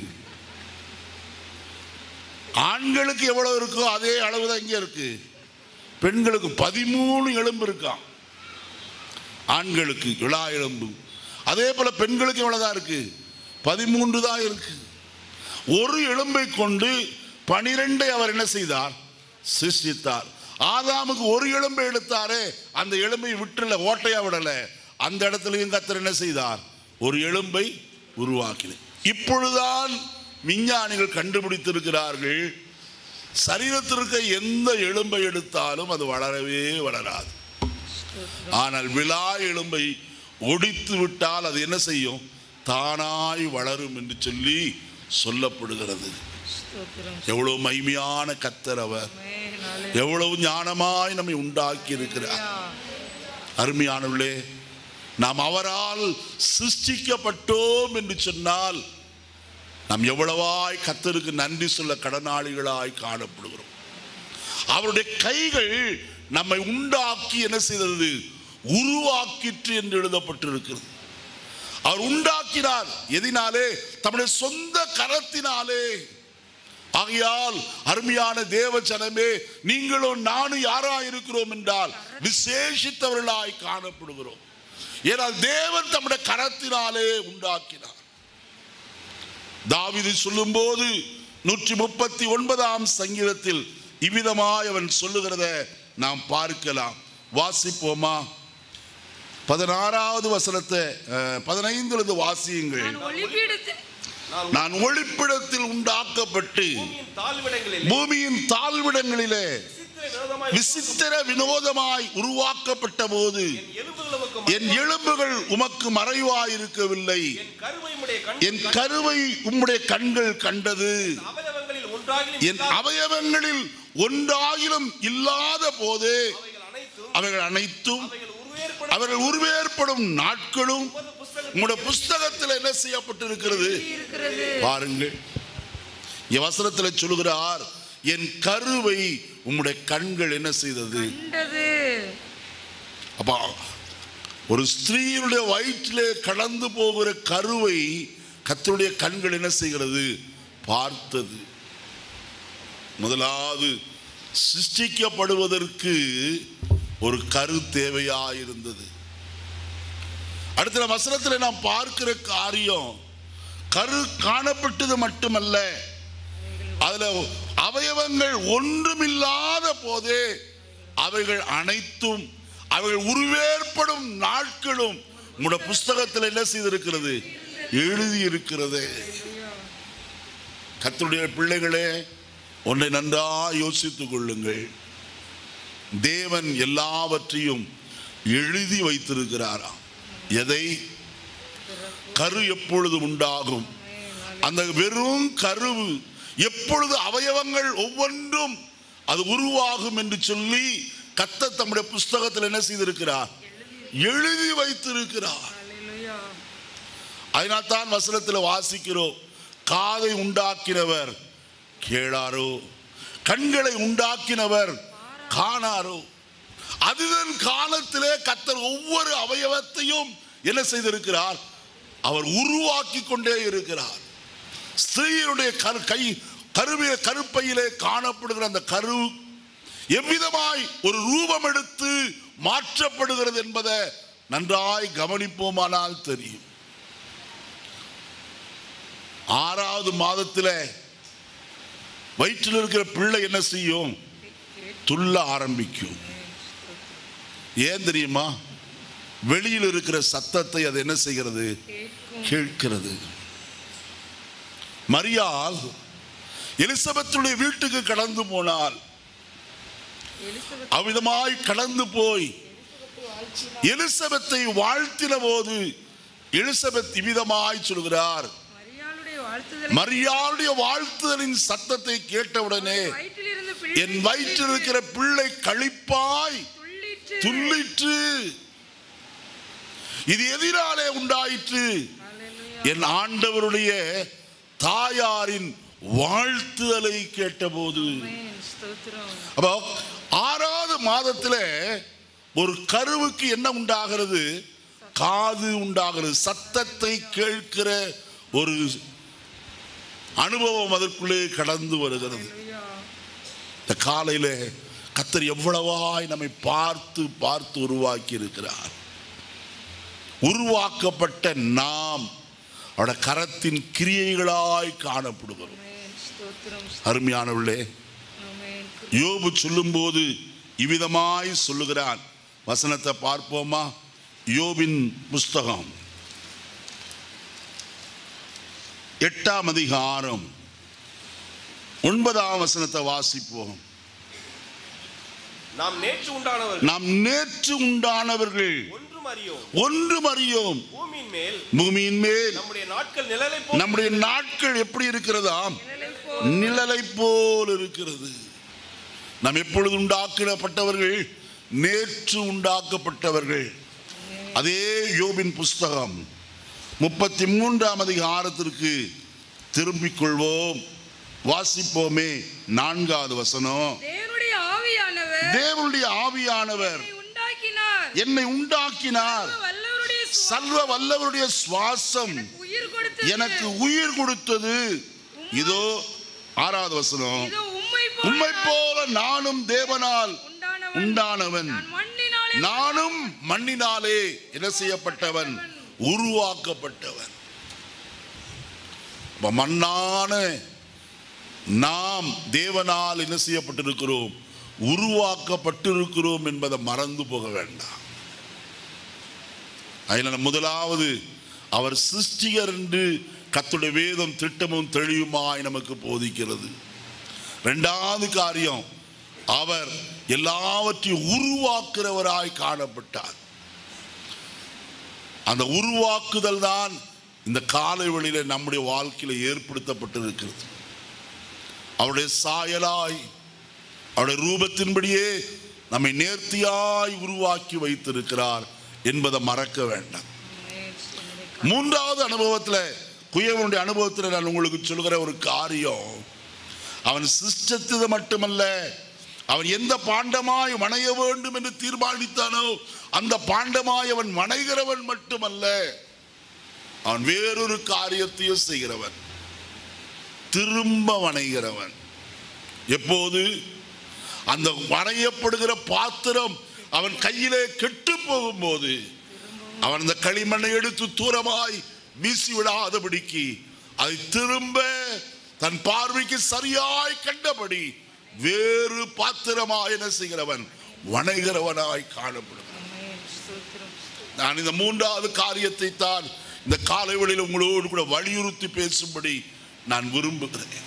ஆண்களுக்கு எவ்வளோ இருக்கோ அதே அளவு தான் இங்கே இருக்கு பெண்களுக்கு பதிமூணு எலும்பு இருக்காம் ஆண்களுக்கு விழா எலும்பு அதே போல பெண்களுக்கு எவ்வளோ தான் இருக்கு பதிமூன்று தான் இருக்கு ஒரு எலும்பை கொண்டு பனிரெண்டை அவர் என்ன செய்தார் சிருஷ்டித்தார் ஆதாமுக்கு ஒரு எலும்பை எடுத்தாரே அந்த எலும்பை விட்டுல ஓட்டையா விடல அந்த இடத்துலயும் கத்தர் என்ன செய்தார் ஒரு எலும்பை உருவாக்கினார் இப்பொழுதுதான் விஞ்ஞானிகள் கண்டுபிடித்திருக்கிறார்கள் சரீரத்திற்கு எந்த எலும்பை எடுத்தாலும் அது வளரவே வளராது ஸ்தோத்திரம் ஆனால் விழா எலும்பை ஒடித்து விட்டால் அது என்ன செய்யும் தானாய் வளரும் என்று சொல்லி சொல்லப்படுகிறது ஸ்தோத்திரம் எவ்வளவு மைமையான கத்தர் அவர் ஆமென். ஹalleluya. எவ்வளவு ஞானமாய் நம்மை உண்டாக்கி இருக்கிறார் அருமையானவர்களே நாம் அவரால் சிருஷ்டிக்கப்பட்டோம் என்று சொன்னால் நாம் எவ்வளவாய் கத்தருக்கு நன்றி சொல்ல கடனாளிகளாய் காணப்படுகிறோம் அவருடைய கைகள் நம்மை உண்டாக்கி என்ன செய்தது உருவாக்கிற்று என்று எழுதப்பட்டிருக்கிறது அவர் உண்டாக்கினார் எதினாலே தம்முடைய சொந்த கரத்தினாலே ஆகையால் அருமையான தேவ ஜனமே நீங்களும் நானும் யாரா இருக்கிறோம் என்றால் விசேஷித்தவர்களாய் காணப்படுகிறோம் ஏனால் தேவன் தம்முடைய கரத்தினாலே உண்டாக்கினார் தாவீது சொல்லும்போது நூற்றி முப்பத்தி ஒன்பதாம் சங்கீதத்தில் இவ்விதமாய் அவன் சொல்லுகிறத நாம் பார்க்கலாம் வாசிப்போமா பதினாறாவது வசனத்தை அஹ், பதினைந்திலிருந்து வாசியுங்கள் நான் ஒளிபீடத்தில் நான் நான் ஒளிப்பிடத்தில் உண்டாக்கப்பட்டு பூமியின் தாழ்விடங்களில் பூமியின் தாழ்விடங்களிலே விசித்திர விரோதமாய் விசித்திர வினோதமாய் உருவாக்கப்பட்ட போது என் எலும்புகள் உமக்கு என் எலும்புகள் உமக்கு மறைவாயிருக்கவில்லை என் கருவை உம்முடைய கண் என் கருவை உம்முடைய கண்கள் கண்டது அவயவங்களில் ஒன்றாகிலும் என் அவயவங்களில் ஒன்றாயிலும் இல்லாத போதே அவைகள் அனைத்தும் அவைகள் அனைத்தும் அவைகள் உருவேற்படும் அவர்கள் உருவேற்படும் நாட்களும் உமது புஸ்தகத்தில் உங்களுடைய புஸ்தகத்தில் என்ன செய்யப்பட்டிருக்கிறது இருக்கிறது பாருங்கள் வசனத்தில் சொல்லுகிறார் என் கருவை உம்முடைய கண்கள் என்ன செய்தது கண்டது அப்பா ஒரு ஸ்திரீனுடைய வயிற்றிலே கடந்து போகிற கருவை கத்தருடைய கண்கள் என்ன செய்கிறது பார்த்தது முதலாவது சிருஷ்டிக்கப்படுவதற்கு ஒரு கரு தேவையாயிருந்தது அடுத்த வசனத்தில் நாம் பார்க்கிற காரியம் கரு காணப்பட்டது மட்டுமல்ல அதுல அவயவங்கள் ஒன்றுமில்லாத போதே அவைகள் அனைத்தும் அவைகள் உருவேற்படும் நாட்களும் உங்களோட புஸ்தகத்தில் என்ன செய்திருக்கிறது எழுதி இருக்கிறது கர்த்தருடைய பிள்ளைகளே ஒன்றை நன்றா யோசித்துக் கொள்ளுங்கள் தேவன் எல்லாவற்றையும் எழுதி வைத்திருக்கிறாராம் எதை கரு எப்பொழுது உண்டாகும் அந்த வெறும் கரு எப்பொழுது அவயவங்கள் ஒவ்வொன்றும் அது உருவாகும் என்று சொல்லி கத்த தம்முடைய புஸ்தகத்தில் என்ன செய்திருக்கிறார் எழுதி வைத்திருக்கிறார் ஹalleluya அதனால் தான் வசனத்தில் வாசிக்கிறோம் காதை உண்டாக்கினவர் கேளாரோ கண்களை உண்டாக்கினவர் காணாரோ அதுதன் காலத்திலே கத்தர் ஒவ்வொரு அவயவத்தையும் என்ன செய்திருக்கிறார் அவர் உருவாக்கி கொண்டே இருக்கிறார் ஸ்திரீயினுடைய கரு கை கருவிய கருப்பையிலே காணப்படுகிற அந்த கரு எவ்விதமாய் ஒரு ரூபம் எடுத்து மாற்றப்படுகிறது என்பதை நன்றாய் கவனிப்போமானால் தெரியும் ஆறாவது மாதத்துல வயிற்றில் இருக்கிற பிள்ளை என்ன செய்யும் துள்ள ஆரம்பிக்கும் ஏன் தெரியுமா வெளியில் இருக்கிற சத்தத்தை அது என்ன செய்கிறது கேட்கும் கேட்கிறது மரியாள் எலிசபெத்துடைய வீட்டுக்கு கடந்து போனால் எலிசபெத் அவ்விதமாய் கடந்து போய் எலிசபெத்தை வாழ்த்தின போது எலிசபெத் இவ்விதமாய் சொல்கிறார் மரியாளுடைய வாழ்த்துதலை மரியாளுடைய வாழ்த்துதலின் சத்தத்தை கேட்டவுடனே வயிற்றிலிருந்து என் வயிற்றில் இருக்கிற பிள்ளை கழிப்பாய் துள்ளிற்று துள்ளிற்று இது எதிராலே உண்டாயிற்று ஹalleluya என் ஆண்டவருடைய தாயாரின் வாழ்த்துதலை கேட்டபோது ஆமென் ஸ்தோத்திரம் அப்போ ஆறாவது மாதத்துல ஒரு கருவுக்கு என்ன உண்டாகிறது காது உண்டாகிறது சத்தத்தை கேட்கிற ஒரு அனுபவம் அதற்குள்ளே கடந்து வருகிறது ஹalleluya இந்த காலையில கத்தர் எவ்வளவாய் நம்மை பார்த்து பார்த்து உருவாக்கி இருக்கிறார் உருவாக்கப்பட்ட நாம் அவருடைய கரத்தின் கிரியைகளாய் காணப்படுகிறோம் ஆமென் ஸ்தோத்திரம் அருமையானவர்களே ஆமென் யோபு சொல்லும்போது இவ்விதமாய் சொல்லுகிறான் வசனத்தை பார்ப்போமா யோபின் புஸ்தகம் எட்டாம் அதிகாரம் ஒன்பதாம் வசனத்தை வாசிப்போம் நாம் நேற்று உண்டானவர்கள் நாம் நேற்று உண்டானவர்கள் ஒன்றும் அறியோம் ஒன்றும் அறியோம் பூமியின் மேல் பூமியின் மேல் நம்முடைய நாட்கள் நிழலை போல் நம்முடைய நாட்கள் எப்படி இருக்கிறதாம் நிழலை போல் நிழலை போல் இருக்கிறது நாம் எப்பொழுது உண்டாக்கப்பட்டவர்கள் நேற்று உண்டாக்கப்பட்டவர்கள் அதே யோபின் புஸ்தகம் முப்பத்தி மூன்றாம் அதிகாரத்திற்கு திரும்பிக் கொள்வோம் வாசிப்போமே நான்காவது வசனம் தேவனுடைய ஆவியானவர் தேவனுடைய ஆவியானவர் என்னை உண்டாக்கினார் என்னை உண்டாக்கினார் சர்வ வல்லவருடைய சுவா- சர்வ வல்லவருடைய சுவாசம் உயிர் கொடுத்தது எனக்கு உயிர் கொடுத்தது இதோ ஆறாவது வசனம் இதோ உம்மை உம்மை போல நானும் தேவனால் உண்டானவன் உண்டானவன் நான் மண்ணினாலே நானும் மண்ணினாலே என்ன செய்யப்பட்டவன் உருவாக்கப்பட்டவன் அப்ப மண்ணான நாம் தேவனால் என்ன செய்யப்பட்டிருக்கிறோம் உருவாக்கப்பட்டிருக்கிறோம் என்பதை மறந்து போக வேண்டாம் அதில் முதலாவது அவர் சிருஷ்டிகர் என்று கத்துடைய வேதம் திட்டமும் தெளிவுமாய் நமக்கு போதிக்கிறது ரெண்டாவது காரியம் அவர் எல்லாவற்றையும் உருவாக்குறவராய் காணப்பட்டார் அந்த உருவாக்குதல் தான் இந்த காலை வழியில நம்முடைய வாழ்க்கையில ஏற்படுத்தப்பட்டிருக்கிறது அவருடைய சாயலாய் அவருடைய ரூபத்தின்படியே நம்மை நேர்த்தியாய் உருவாக்கி வைத்திருக்கிறார் என்பதை மறக்க வேண்டாம் ஆமென். என்னுடைய மூன்றாவது அனுபவத்துல குயவனுடைய அனுபவத்துல நான் உங்களுக்கு சொல்கிற ஒரு காரியம் அவன் சிருஷ்டித்தது மட்டுமல்ல அவன் எந்த பாண்டமாய் வணைய வேண்டும் என்று தீர்மானித்தானோ அந்த பாண்டமாய் அவன் வணைகிறவன் மட்டுமல்ல அவன் வேறொரு காரியத்தையும் செய்கிறவன் திரும்ப வணைகிறவன் எப்போது அந்த வணையப்படுகிற பாத்திரம் அவன் கையிலே கெட்டு போகும்போது அவன் அந்த களிமண்ணை எடுத்து தூரமாய் வீசி விடாதபடிக்கு அதை திரும்ப தன் பார்வைக்கு சரியாய் கண்டபடி வேறு பாத்திரமாய் என்ன செய்கிறவன் வணைகிறவனாய் காணப்படுகிறான் ஆமென். ஸ்தோத்திரம் நான் இந்த மூன்றாவது காரியத்தை தான் இந்த காலை வேளையில் உங்களோடு கூட வலியுறுத்தி பேசும்படி நான் விரும்புகிறேன்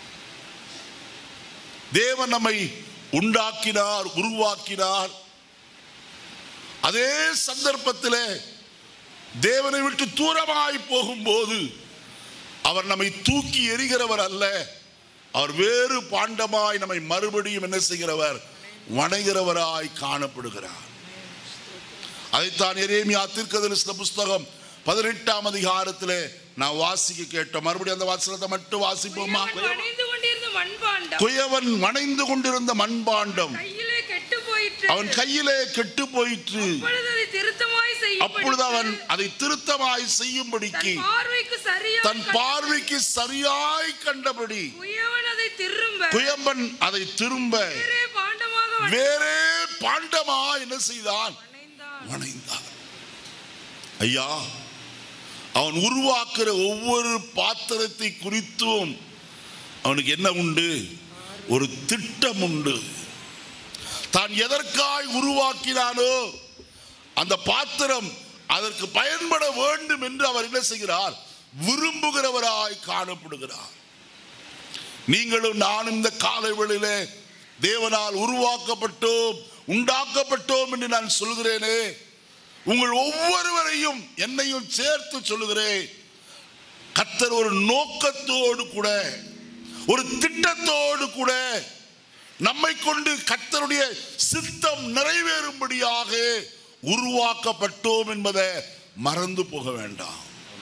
தேவன் நம்மை உண்டாக்கினார் உருவாக்கினார் அதே சந்தர்ப்பத்திலே தேவனை விட்டு தூரமாய் போகும்போது அவர் நம்மை தூக்கி எறிகிறவர் அல்ல அவர் வேறு பாண்டமாய் நம்மை மறுபடியும் என்ன செய்கிறவர் வணைகிறவராய் காணப்படுகிறார் அதைத்தான் எரேமியா தீர்க்கதரிசன புஸ்தகம் பதினெட்டாம் அதிகாரத்திலே நான் வாசிக்க கேட்டோம் மறுபடியும் அந்த வாசனத்தை மட்டும் வாசிப்போமா அவன் வணைந்து கொண்டிருந்த மண்பாண்டம் குயவன் வணைந்து கொண்டிருந்த மண்பாண்டம் கையிலே கெட்டு போயிற்று அவன் கையிலே கெட்டு போயிற்று அப்பொழுது அதை திருத்தமாய் அப்பொழுது அவன் செய்யப்பட்டு அதை திருத்தமாய் செய்யும்படிக்கு தன் பார்வைக்கு சரியாக தன் பார்வைக்கு சரியாய் கண்டபடி குயவன் அதை திரும்ப குயம்பன் அதை திரும்ப வேறே பாண்டமாக வணை- வேறே பாண்டமா என்ன செய்தான் வணைந்தான் வணைந்தான் ஐயா அவன் உருவாக்குற ஒவ்வொரு பாத்திரத்தை குறித்தும் அவனுக்கு என்ன உண்டு ஒரு திட்டம் உண்டு தான் எதற்காய் உருவாக்கினானோ அந்த பாத்திரம் அதற்கு பயன்பட வேண்டும் என்று அவர் என்ன செய்கிறார் விரும்புகிறவராய் காணப்படுகிறார் நீங்களும் நானும் இந்த காலை வேளையிலே தேவனால் உருவாக்கப்பட்டோம் உண்டாக்கப்பட்டோம் என்று நான் சொல்கிறேனே உங்கள் ஒவ்வொருவரையும் என்னையும் சேர்த்து சொல்லுகிறேன் கத்தர் ஒரு நோக்கத்தோடு கூட ஒரு திட்டத்தோடு கூட நம்மை கொண்டு கத்தருடைய சித்தம் நிறைவேறும்படியாக உருவாக்கப்பட்டோம் என்பதை மறந்து போக வேண்டாம்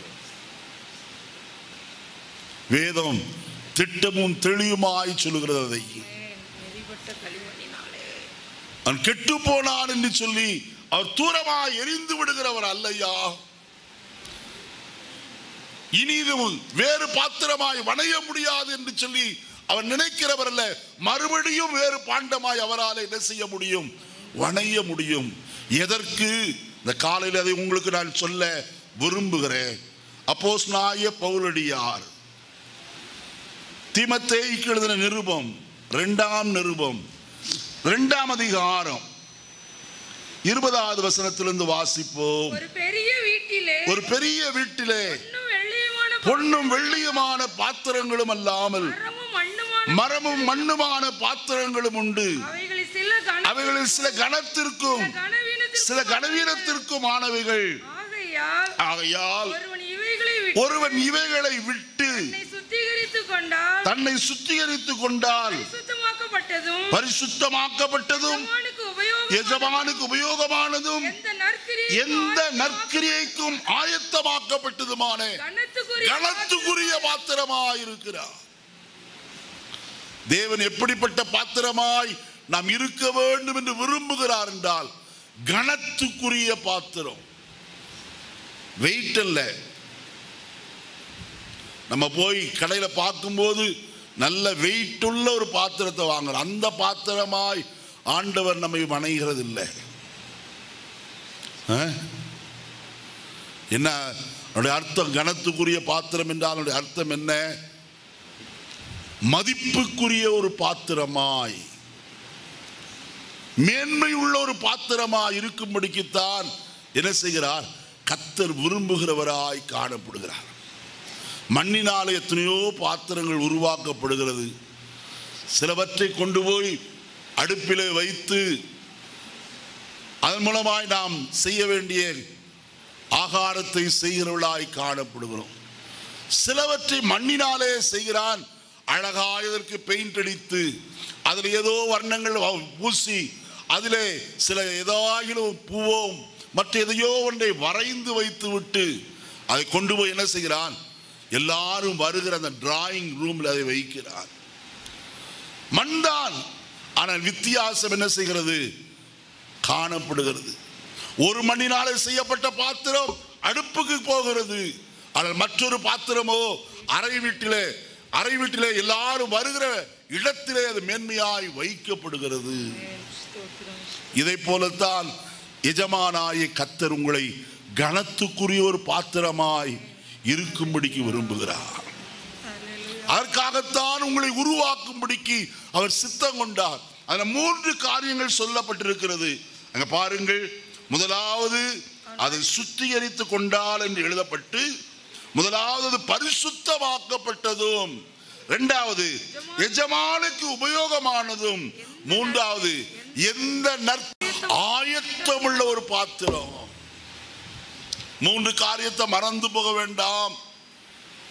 வேதம் திட்டமும் தெளிவுமாய் சொல்லுகிறது அதை நெறிப்பட்ட களிமண்ணினாலே அவன் கெட்டு போனான் என்று சொல்லி அவர் தூரமாய் எரிந்து விடுகிறவர் அல்லையா இனி இது வேறு பாத்திரமாய் வணைய முடியாது என்று சொல்லி அவர் நினைக்கிறவர் அல்ல மறுபடியும் வேறு பாண்டமாய் அவரால் என்ன செய்ய முடியும் வணைய முடியும் எதற்கு இந்த காலையில் அதை உங்களுக்கு நான் சொல்ல விரும்புகிறேன் அப்போஸ் நாய பவுலடியார் தீமத்தேய்க்கு எழுதின நிருபம் இரண்டாம் நிருபம் இரண்டாம் அதிகாரம் இருபதாவது வசனத்திலிருந்து வாசிப்போம் ஒரு பெரிய வீட்டிலே ஒரு பெரிய வீட்டிலே பொன்னும் வெள்ளியுமான பொன்னும் வெள்ளியுமான பாத்திரங்களும் அல்லாமல் மரமும் மண்ணுமான மரமும் மண்ணுமான பாத்திரங்களும் உண்டு அவைகளில் சில கன அவைகளில் சில கணத்திற்கும் கனவீனத்திற்கு சில கனவீனத்திற்கும் ஆனவைகள் ஆகையால் ஆகையால் ஒருவன் இவைகளை விட்டு ஒருவன் இவைகளை விட்டு தன்னை சுத்திகரித்துக் கொண்டால் தன்னை சுத்திகரித்துக் கொண்டால் சுத்தமாக்கப்பட்டதும் பரிசுத்தமாக்கப்பட்டதும் எஜமானுக்கு உபயோகம் எஜமானுக்கு உபயோகமானதும் எந்த நற்கிரியை எந்த நற்கிரியைக்கும் ஆயத்தமாக்கப்பட்டதுமான கனத்துக்குரிய கனத்துக்குரிய பாத்திரமாயிருக்கிறார் தேவன் எப்படிப்பட்ட பாத்திரமாய் நாம் இருக்க வேண்டும் என்று விரும்புகிறார் என்றால் கனத்துக்குரிய பாத்திரம் வெயிட் அல்ல நம்ம போய் கடையில பார்க்கும்போது நல்ல வெயிட் உள்ள ஒரு பாத்திரத்தை வாங்குறோம் அந்த பாத்திரமாய் ஆண்டவர் நம்மை வணைகிறது இல்லை ஆ? என்ன அதனுடைய அர்த்தம் கனத்துக்குரிய பாத்திரம் என்றால் அதனுடைய அர்த்தம் என்ன மதிப்புக்குரிய ஒரு பாத்திரமாய் மேன்மை உள்ள ஒரு பாத்திரமாய் இருக்கும்படிக்குத்தான் என்ன செய்கிறார் கத்தர் விரும்புகிறவராய் காணப்படுகிறார் மண்ணினாலே எத்தனையோ பாத்திரங்கள் உருவாக்கப்படுகிறது சிலவற்றை கொண்டு போய் அடுப்பிலே வைத்து அதன் மூலமாய் நாம் செய்ய வேண்டிய ஆகாரத்தை செய்கிறவர்களாய் காணப்படுகிறோம் சிலவற்றை மண்ணினாலே செய்கிறான் அழகாய் இதற்கு பெயிண்ட் அடித்து அதில் ஏதோ வர்ணங்கள் அவ- பூசி அதிலே சில ஏதாகிலும் பூவோ மற்ற எதையோ ஒன்றை வரைந்து வைத்து விட்டு அதை கொண்டு போய் என்ன செய்கிறான் எல்லாரும் வருகிற அந்த டிராயிங் ரூம்ல அதை வைக்கிறான் மண்தான் ஆனால் வித்தியாசம் என்ன செய்கிறது காணப்படுகிறது ஒரு மண்ணினாலே செய்யப்பட்ட பாத்திரம் அடுப்புக்கு போகிறது ஆனால் மற்றொரு பாத்திரமோ அறை வீட்டிலே அறை வீட்டிலே எல்லாரும் வருகிற இடத்திலே அது மேன்மையாய் வைக்கப்படுகிறது இதை போலத்தான் எஜமானாய கத்தர் உங்களை கனத்துக்குரிய ஒரு பாத்திரமாய் இருக்கும்படிக்கு விரும்புகிறார் அதற்காகத்தான் உங்களை உருவாக்கும்படிக்கு அவர் சித்தம் கொண்டார் அதுல மூன்று காரியங்கள் சொல்லப்பட்டிருக்கிறது அங்க பாருங்கள் முதலாவது அதை சுத்திகரித்து கொண்டால் என்று எழுதப்பட்டு முதலாவது அது பரிசுத்தமாக்கப்பட்டதும் இரண்டாவது எஜமானுக்கு உபயோகமானதும் மூன்றாவது எந்த நற் ஆயத்தமுள்ள ஒரு பாத்திரம் மூன்று காரியத்தை மறந்து போக வேண்டாம்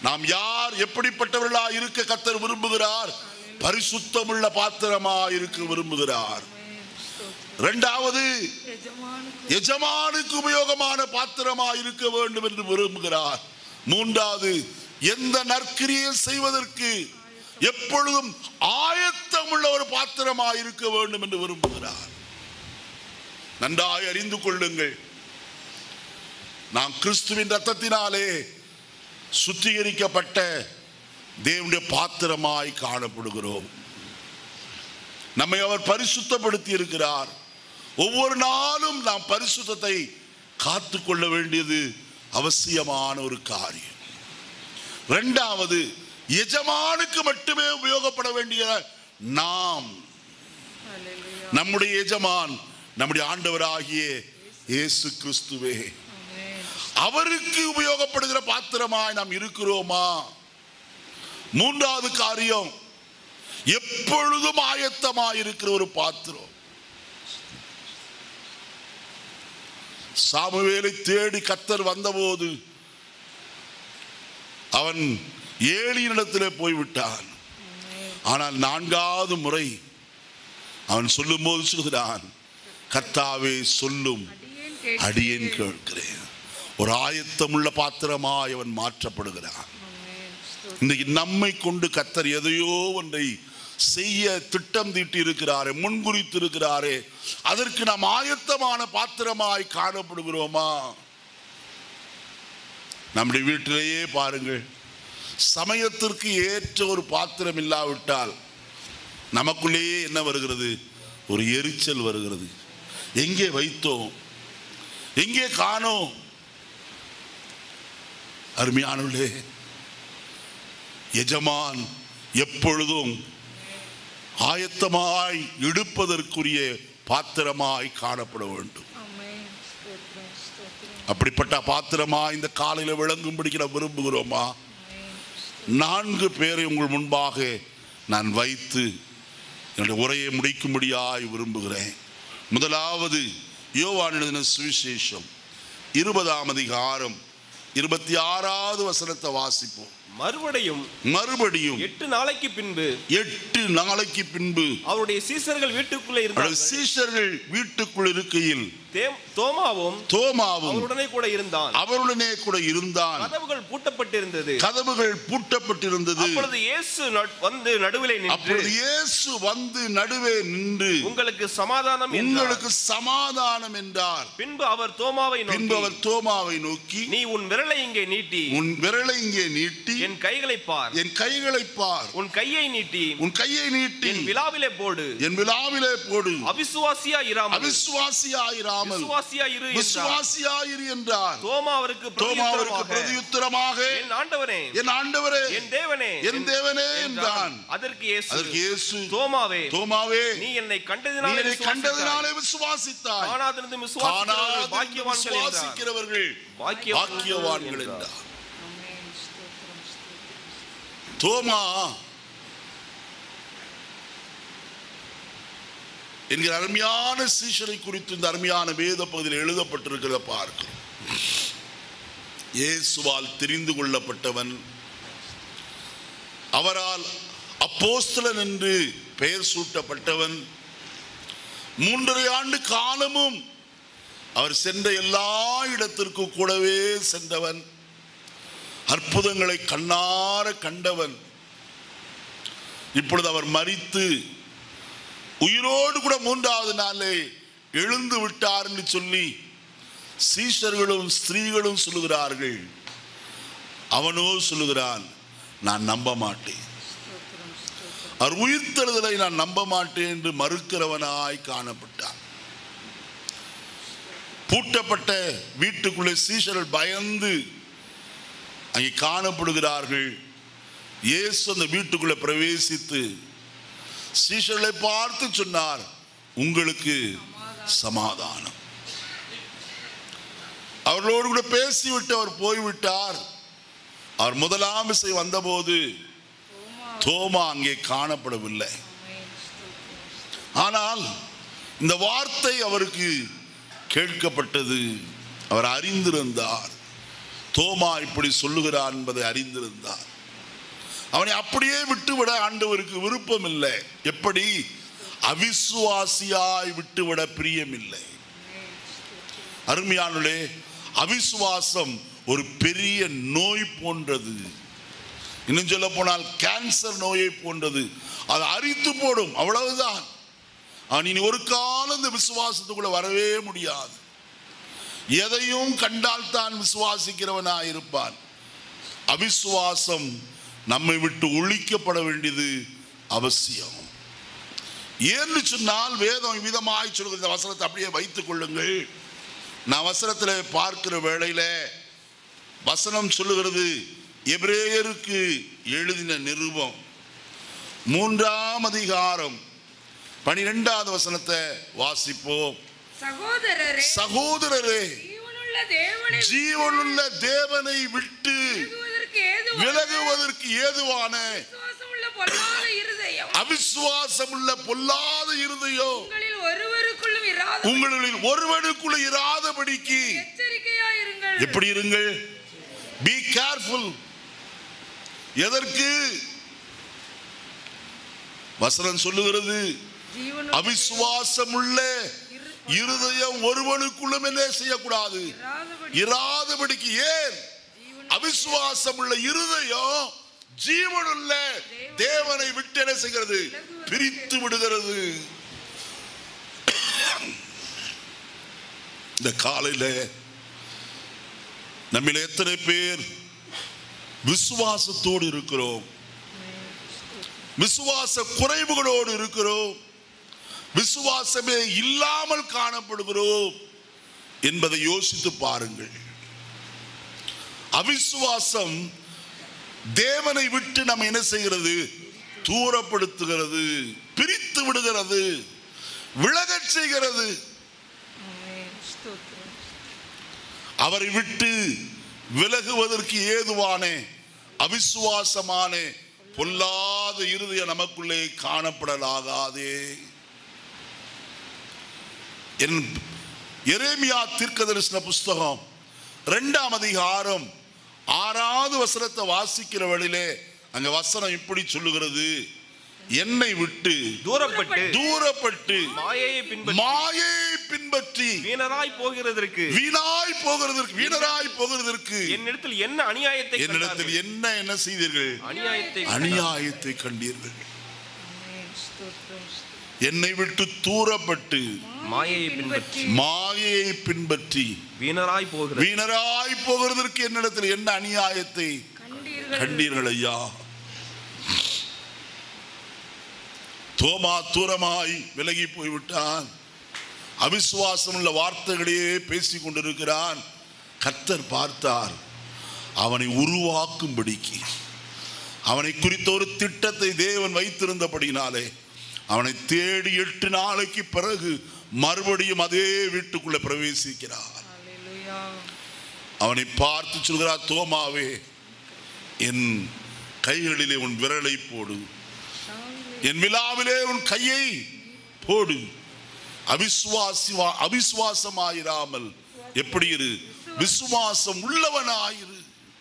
நாம் யார் எப்படிப்பட்டவர்களா இருக்க கத்தர் விரும்புகிறார் பரிசுத்தமுள்ள பாத்திரமா இருக்க விரும்புகிறார் இரண்டாவது எஜமானுக்கு எஜமானுக்கு உபயோகமான பாத்திரமா இருக்க வேண்டும் என்று விரும்புகிறார் மூன்றாவது எந்த நற்கிரியை செய்வதற்கு எப்பொழுதும் ஆயத்தமுள்ள ஒரு பாத்திரமா இருக்க வேண்டும் என்று விரும்புகிறார் நன்றாய் அறிந்து கொள்ளுங்கள் நாம் கிறிஸ்துவின் ரத்தத்தினாலே சுத்திகரிக்கப்பட்ட தேவனுடைய பாத்திரமாய் காணப்படுகிறோம் நம்மை அவர் பரிசுத்தப்படுத்தி இருக்கிறார் ஒவ்வொரு நாளும் நாம் பரிசுத்தத்தை காத்து கொள்ள வேண்டியது அவசியமான ஒரு காரியம் இரண்டாவது எஜமானுக்கு மட்டுமே உபயோகப்பட வேண்டிய நாம் ஹalleluya நம்முடைய எஜமான் நம்முடைய ஆண்டவராகிய இயேசு கிறிஸ்துவே ஆமென் அவருக்கு உபயோகப்படுகிற பாத்திரமாய் நாம் இருக்கிறோமா மூன்றாவது காரியம் எப்பொழுதும் ஆயத்தமாய் இருக்கிற ஒரு பாத்திரம் சாமுவேலை தேடி கத்தர் வந்தபோது அவன் ஏழியினிடத்திலே போய்விட்டான் ஆனால் நான்காவது முறை அவன் சொல்லும்போது சொல்கிறான் கர்த்தாவே சொல்லும் அடியேன் அடியேன் கேட்கிறேன் கேட்கிறேன் ஒரு ஆயத்தமுள்ள பாத்திரமாய் அவன் மாற்றப்படுகிறான் ஆமென் ஸ்தோத்திரம் இன்னைக்கு நம்மை கொண்டு கத்தர் எதையோ ஒன்றை செய்ய திட்டம் தீட்டி இருக்கிறாரே முன்குறித்து இருக்கிறாரே அதற்கு நாம் ஆயத்தமான பாத்திரமாய் காணப்படுகிறோமா நம்முடைய வீட்டிலேயே பாருங்கள் சமயத்திற்கு ஏற்ற ஒரு பாத்திரம் இல்லாவிட்டால் நமக்குள்ளேயே என்ன வருகிறது ஒரு எரிச்சல் வருகிறது எங்கே வைத்தோம் எங்கே காணோம் அருமையானவர்களே எஜமான் எப்பொழுதும் ஆயத்தமாய் எடுப்பதற்குரிய பாத்திரமாய் காணப்பட வேண்டும் ஆமென் ஸ்தோத்திரம் ஸ்தோத்திரம் அப்படிப்பட்ட பாத்திரமா இந்த காலையில விளங்கும்படிக்கு நாம் விரும்புகிறோமா ஆமென் நான்கு பேரை உங்கள் முன்பாக நான் வைத்து என்னுடைய உரையை முடிக்கும்படியாய் விரும்புகிறேன் முதலாவது யோவான் எழுதின சுவிசேஷம் இருபதாம் அதிகாரம் இருபத்தி ஆறாவது வசனத்தை வாசிப்போம் மறுபடியும் மறுபடியும் எட்டு நாளைக்கு பின்பு எட்டு நாளைக்கு பின்பு அவருடைய சீசர்கள் வீட்டுக்குள்ளே அவருடைய இருந்தார்கள் சீஷர்கள் வீட்டுக்குள் இருக்கையில் தேம்- தோமாவும் தோமாவும் அவருடனே கூட இருந்தான் அவருடனே கூட இருந்தான் கதவுகள் பூட்டப்பட்டிருந்தது கதவுகள் பூட்டப்பட்டிருந்தது அப்பொழுது இயேசு நட்- வந்து நடுவிலே நின்று அப்பொழுது இயேசு வந்து நடுவே நின்று உங்களுக்கு சமாதானம் என்றார் உங்களுக்கு சமாதானம் என்றார் பின்பு அவர் தோமாவை பின்பு நோக்கி அவர் தோமாவை நோக்கி நீ உன் விரலை இங்கே நீட்டி உன் விரலை இங்கே நீட்டி என் கைகளை பார் என் கைகளை பார் உன் கையை நீட்டி உன் கையை நீட்டி என் விழாவிலே போடு என் விழாவிலே போடு அவிசுவாசியா இராமல் அவிசுவாசியாயிராமல் விசுவாசியா இரு என்றார் விசுவாசியாயிரு என்றார் தோமா அவருக்கு தோமாவிற்கு பிரதியுத்தரமாக, பிரதியுத்தரமாக என் ஆண்டவனே என் ஆண்டவரே என் தேவனே என் தேவனே என்றான் அதற்கு இயேசு அதற்கு இயேசு தோமாவே தோமாவே நீ என்னை நீ கண்டதினாலே என்னை விசுவாசித்தாய். கண்டதினாலே விசுவாசித்தாய் காணாதிருந்து விசுவாசிக்கிறவர்கள் காணாது பாக்கியவான்கள் என்றார் விசுவாசிக்கிறவர்கள் பாக்கியவான்கள் என்றார் ஆமென் ஸ்தோத்திரம் ஸ்தோத்திரம் தோமா என்கிற அருமையான சீஷரை குறித்து இந்த அருமையான வேத பகுதியில் எழுதப்பட்டிருக்கிறத பார்க்கிறோம் இயேசுவால் தெரிந்து கொள்ளப்பட்டவன் அவரால் அப்போஸ்தலன் என்று பெயர் சூட்டப்பட்டவன் மூன்றரை ஆண்டு காலமும் அவர் சென்ற எல்லா இடத்திற்கும் கூடவே சென்றவன் அற்புதங்களை கண்ணார கண்டவன் இப்பொழுது அவர் மரித்து உயிரோடு கூட மூன்றாவது நாளே எழுந்து விட்டார் என்று சொல்லி சீஷர்களும் ஸ்திரீகளும் சொல்லுகிறார்கள் அவனோ சொல்லுகிறான் நான் நம்ப மாட்டேன் அவர் உயிர்த்தெழுதலை நான் நம்ப மாட்டேன் என்று மறுக்கிறவனாய் காணப்பட்டான் பூட்டப்பட்ட வீட்டுக்குள்ளே சீஷர்கள் பயந்து அங்கே காணப்படுகிறார்கள் இயேசு அந்த வீட்டுக்குள்ளே பிரவேசித்து சீஷர்களை பார்த்து சொன்னார் உங்களுக்கு சமாதானம் அவர்களோடு கூட பேசிவிட்டு அவர் போய்விட்டார் அவர் முதலாம் விசை வந்தபோது தோமா அங்கே காணப்படவில்லை ஆமென் ஸ்தோத்திரம் ஆனால் இந்த வார்த்தை அவருக்கு கேட்கப்பட்டது அவர் அறிந்திருந்தார் தோமா இப்படி சொல்லுகிறார் என்பதை அறிந்திருந்தார் அவனை அப்படியே விட்டுவிட ஆண்டவருக்கு விருப்பம் இல்லை எப்படி அவிசுவாசியாய் விட்டுவிட பிரியமில்லை அருமையானுளே அவிசுவாசம் ஒரு பெரிய நோய் போன்றது இன்னும் சொல்ல போனால் கேன்சர் நோயை போன்றது அது அரித்து போடும் அவ்வளவுதான் அவன் இனி ஒரு காலம் இந்த விசுவாசத்துக்குள்ள வரவே முடியாது எதையும் கண்டால் தான் விசுவாசிக்கிறவனாய் இருப்பான் அவிசுவாசம் நம்மை விட்டு ஒழிக்கப்பட வேண்டியது அவசியம் ஏன்னு சொன்னால் வேதம் விதமாய் சொல்கிற இந்த வசனத்தை அப்படியே வைத்துக் கொள்ளுங்கள் நான் வசனத்தில் பார்க்கிற வேளையில வசனம் சொல்லுகிறது எபிரேயருக்கு எழுதின நிருபம் மூன்றாம் அதிகாரம் பனிரெண்டாவது வசனத்தை வாசிப்போம் சகோதரரே சகோதரரே ஜீவனுள்ள தேவனை ஜீவனுள்ள தேவனை விட்டு விலகுவதற்கு ஏதுவான விலகுவதற்கு ஏதுவான விசுவாசம் உள்ள பொல்லாத அவிசுவாசம் உள்ள பொல்லாத இருதயம் இருதயம் உங்களில் ஒருவருக்குள்ளும் இராத உங்களில் ஒருவனுக்குள்ள இராதபடிக்கு எச்சரிக்கையாயிருங்கள் எப்படி இருங்கள் பி கேர்ஃபுல் எதற்கு வசனம் சொல்லுகிறது ஜீவனுள்ள அவிசுவாசம் உள்ள இரு- இருதயம் ஒருவனுக்குள்ளும் என்ன செய்யக்கூடாது இராதபடி இராதபடிக்கு ஏன் ஜீவனுள்ள அவிசுவாசம் உள்ள இருதயம் ஜீவனுள்ள தேவனை விட்டு என்ன செய்கிறது பிரித்து விடுகிறது இந்த காலையில நம்மில் எத்தனை பேர் விசுவாசத்தோடு இருக்கிறோம் விசுவாச குறைவுகளோடு இருக்கிறோம் விசுவாசமே இல்லாமல் காணப்படுகிறோம் என்பதை யோசித்து பாருங்கள் அவிசுவாசம் தேவனை விட்டு நம்ம என்ன செய்கிறது தூரப்படுத்துகிறது பிரித்து விடுகிறது விலகச் செய்கிறது ஆமென். ஸ்தோத்திரம். அவரை விட்டு விலகுவதற்கு ஏதுவான அவிசுவாசமான பொல்லாத இருதயம் நமக்குள்ளே காணப்படலாகாதே என் எரேமியா தீர்க்கதரிசன புஸ்தகம் ரெண்டாம் அதிகாரம் ஆறாவது வசனத்தை வாசிக்கிற வழியிலே அங்க வசனம் இப்படி சொல்லுகிறது என்னை விட்டு தூரப்பட்டு தூரப்பட்டு மாயையை பின்பற்றி மாயை பின்பற்றி வீணராய் போகிறதற்கு வீணாய் போகிறதற்கு வீணராய் போகிறதற்கு என்னிடத்தில் என்ன அநியாயத்தை என்னிடத்தில் கண்டார்கள்? என்ன என்ன செய்தீர்கள் அநியாயத்தை அநியாயத்தை கண்டீர்கள் ஆமென். ஸ்தோத்திரம். என்னை விட்டு தூரப்பட்டு மாயையை பின்பற்றி மாயையை பின்பற்றி வீணராய் போகிறது வீணராய் போகிறதற்கு என்னிடத்தில் என்ன அநியாயத்தை கண்டீர்கள் கண்டீர்கள் ஐயா தோமா தூரமாய் விலகி போய்விட்டான் அவிசுவாசம் உள்ள வார்த்தைகளையே பேசிக் கொண்டிருக்கிறான் கர்த்தர் பார்த்தார் அவனை உருவாக்கும்படிக்கு அவனை குறித்த ஒரு திட்டத்தை தேவன் வைத்திருந்தபடினாலே அவனை தேடி எட்டு நாளைக்கு பிறகு மறுபடியும் அதே வீட்டுக்குள்ள பிரவேசிக்கிறார் ஹalleluya அவனை பார்த்து சொல்கிறார் தோமாவே என் கைகளிலே உன் விரலை போடு என் விழாவிலே உன் கையை போடு அவிசுவாசி அவிசுவாசமாயிராமல் எப்படி இரு விசுவாசம் உள்ளவனாயிரு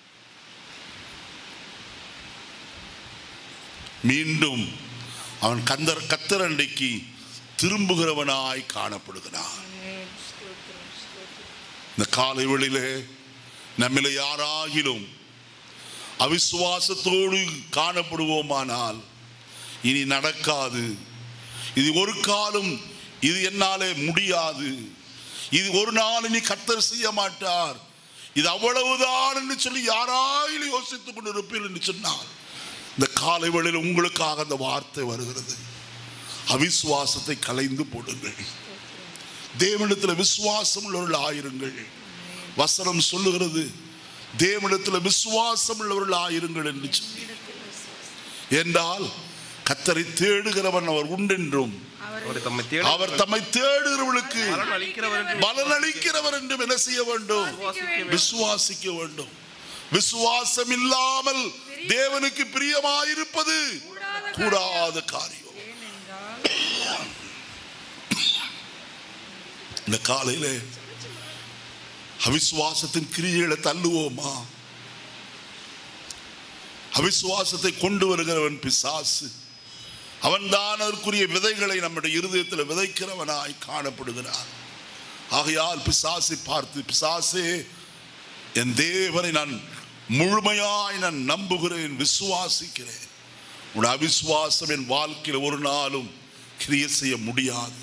மீண்டும் அவன் கந்தர் கத்தரண்டைக்கு திரும்புகிறவனாய் காணப்படுகிறான் ஆமென். ஸ்தோத்திரம். ஸ்தோத்திரம். இந்த காலை வேளையிலே நம்மில யாராகிலும் அவிசுவாசத்தோடு காணப்படுவோமானால் இனி நடக்காது இது ஒரு காலம் இது என்னாலே முடியாது இது ஒரு நாள் இனி கத்தர் செய்ய மாட்டார் இது அவ்வளவுதான் என்று சொல்லி யாராயிலும் யோசித்துக் கொண்டிருப்பீர்கள் என்று சொன்னார் இந்த காலை வேளையில் உங்களுக்காக அந்த வார்த்தை வருகிறது அவிசுவாசத்தை கலைந்து போடுங்கள் தேவனிடத்தில் விசுவாசம் உள்ளவர்கள் ஆயிருங்கள் வசனம் சொல்லுகிறது தேவனிடத்தில் விசுவாசம் உள்ளவர்கள் ஆயிருங்கள் என்று சொல்லி என்றால் கத்தரை தேடுகிறவன் அவர் உண்டென்றும் அவர் தம்மை தேட அவர் தம்மை தேடுகிறவர்களுக்கு பலன் அளிக்கிறவர் என்று பலனளிக்கிறவர் என்றும் என்ன செய்ய வேண்டும் விசுவாசிக்க வேண்டும் விசுவாசம் இல்லாமல் தேவனுக்கு பிரியமாயிருப்பது கூடாத காரியம் ஏனென்றால் இந்த காலையில அவிசுவாசத்தின் கிரியைகளை தள்ளுவோமா அவிசுவாசத்தை கொண்டு வருகிறவன் பிசாசு அவன்தான் அதற்குரிய விதைகளை நம்முடைய இருதயத்தில் விதைக்கிறவனாய் காணப்படுகிறான் ஆகையால் பிசாசை பார்த்து பிசாசே என் தேவனை நான் முழுமையாய் நான் நம்புகிறேன் விசுவாசிக்கிறேன் உன் அவிசுவாசம் என் வாழ்க்கையில் ஒரு நாளும் கிரிய செய்ய முடியாது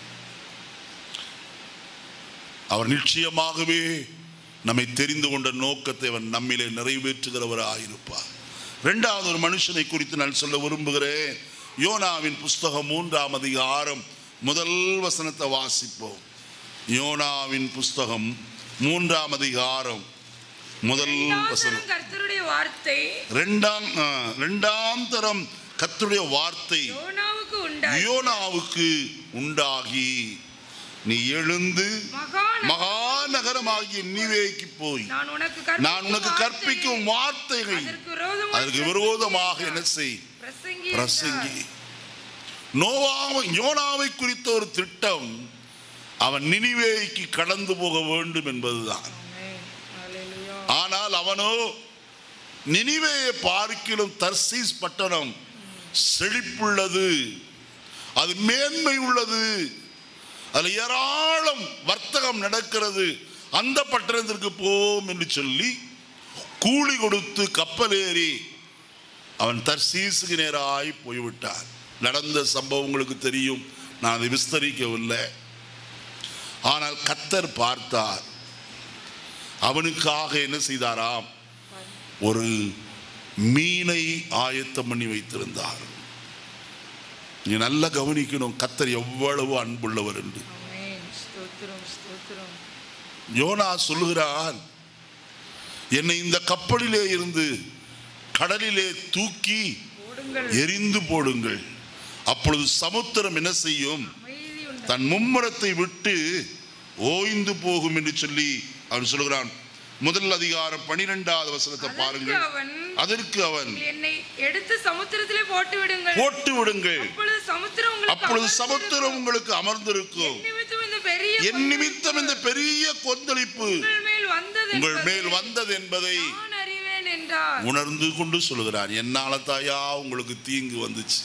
அவர் நிச்சயமாகவே நம்மை தெரிந்து கொண்ட நோக்கத்தை அவன் நம்மிலே நிறைவேற்றுகிறவராயிருப்பார் இரண்டாவது ஒரு மனுஷனை குறித்து நான் சொல்ல விரும்புகிறேன் யோனாவின் புஸ்தகம் மூன்றாம் அதிகாரம் முதல் வசனத்தை வாசிப்போம் யோனாவின் புஸ்தகம் மூன்றாம் அதிகாரம் முதல் வசனம் இரண்டாம் கர்த்தருடைய வார்த்தை ரெண்டாம் ஆ, ரெண்டாம் தரம் கர்த்தருடைய வார்த்தை யோனாவுக்கு உண்டாய் யோனாவுக்கு உண்டாகி நீ எழுந்து மகான மகாநகரமாகிய நிவேக்கு போய் நான் உனக்கு கற்பிக்கும் நான் உனக்கு கற்பிக்கும் வார்த்தைகள் அதற்கு விரோதமாக அதற்கு விரோதமாக என்ன செய் பிரசங்கி பிரசங்கி நோவாவை யோனாவை குறித்த ஒரு திட்டம் அவன் நினிவேக்கு கடந்து போக வேண்டும் என்பதுதான் ஆனால் அவனோ நினிவேயை பார்க்கிலும் தர்சீஸ் பட்டணம் செழிப்புள்ளது அது மேன்மை உள்ளது அதில் ஏராளம் வர்த்தகம் நடக்கிறது அந்த பட்டணத்திற்கு போவோம் என்று சொல்லி கூலி கொடுத்து கப்பல் ஏறி அவன் தர்சீசுக்கு நேராய் போய்விட்டான் நடந்த சம்பவம் உங்களுக்கு தெரியும் நான் அதை விஸ்தரிக்கவில்லை ஆனால் கத்தர் பார்த்தார் அவனுக்காக என்ன செய்தாராம் ஒரு மீனை ஆயத்தம் பண்ணி வைத்திருந்தார் நீ நல்லா கவனிக்கணும் கத்தர் எவ்வளவு அன்புள்ளவர் என்று ஆமென். ஸ்தோத்திரம் ஸ்தோத்திரம் யோனா சொல்லுகிறான் என்னை இந்த கப்பலிலே இருந்து கடலிலே தூக்கி ஓடுங்கள் எரிந்து போடுங்கள் அப்பொழுது சமுத்திரம் என்ன செய்யும் அமைதி உண்டு தன் மும்மரத்தை விட்டு ஓய்ந்து போகும் என்று சொல்லி அவன் சொல்கிறான் முதல் அதிகாரம் பனிரெண்டாவது வசனத்தை அதற்கு பாருங்கள் அவன் அதற்கு அவன் என்னை எடுத்து சமுத்திரத்திலே போட்டு விடுங்கள் போட்டு விடுங்கள் அப்பொழுது சமுத்திரம் உங்களுக்கு அப்பொழுது அமர்ந்திருக்கும். சமுத்திரம் உங்களுக்கு அமர்ந்திருக்கும் என் நிமித்தம் இந்த பெரிய என் நிமித்தம் இந்த பெரிய கொந்தளிப்பு உங்கள் மேல் வந்தது உங்கள் என்பதை மேல் வந்தது என்பதை நான் அறிவேன் என்றார் உணர்ந்து கொண்டு சொல்லுகிறான் என்னால தாயா உங்களுக்கு தீங்கு வந்துச்சு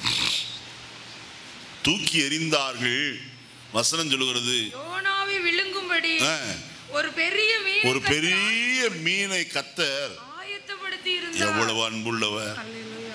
தூக்கி எறிந்தார்கள் வசனம் சொல்லுகிறது யோனாவை விழுங்கும்படி ஆ, ஒரு பெரிய மீன் ஒரு பெரிய மீனை கத்தர் ஆயத்தப்படுத்தி இருந்தார் எவ்வளவு அன்புள்ளவர் அல்லேலூயா.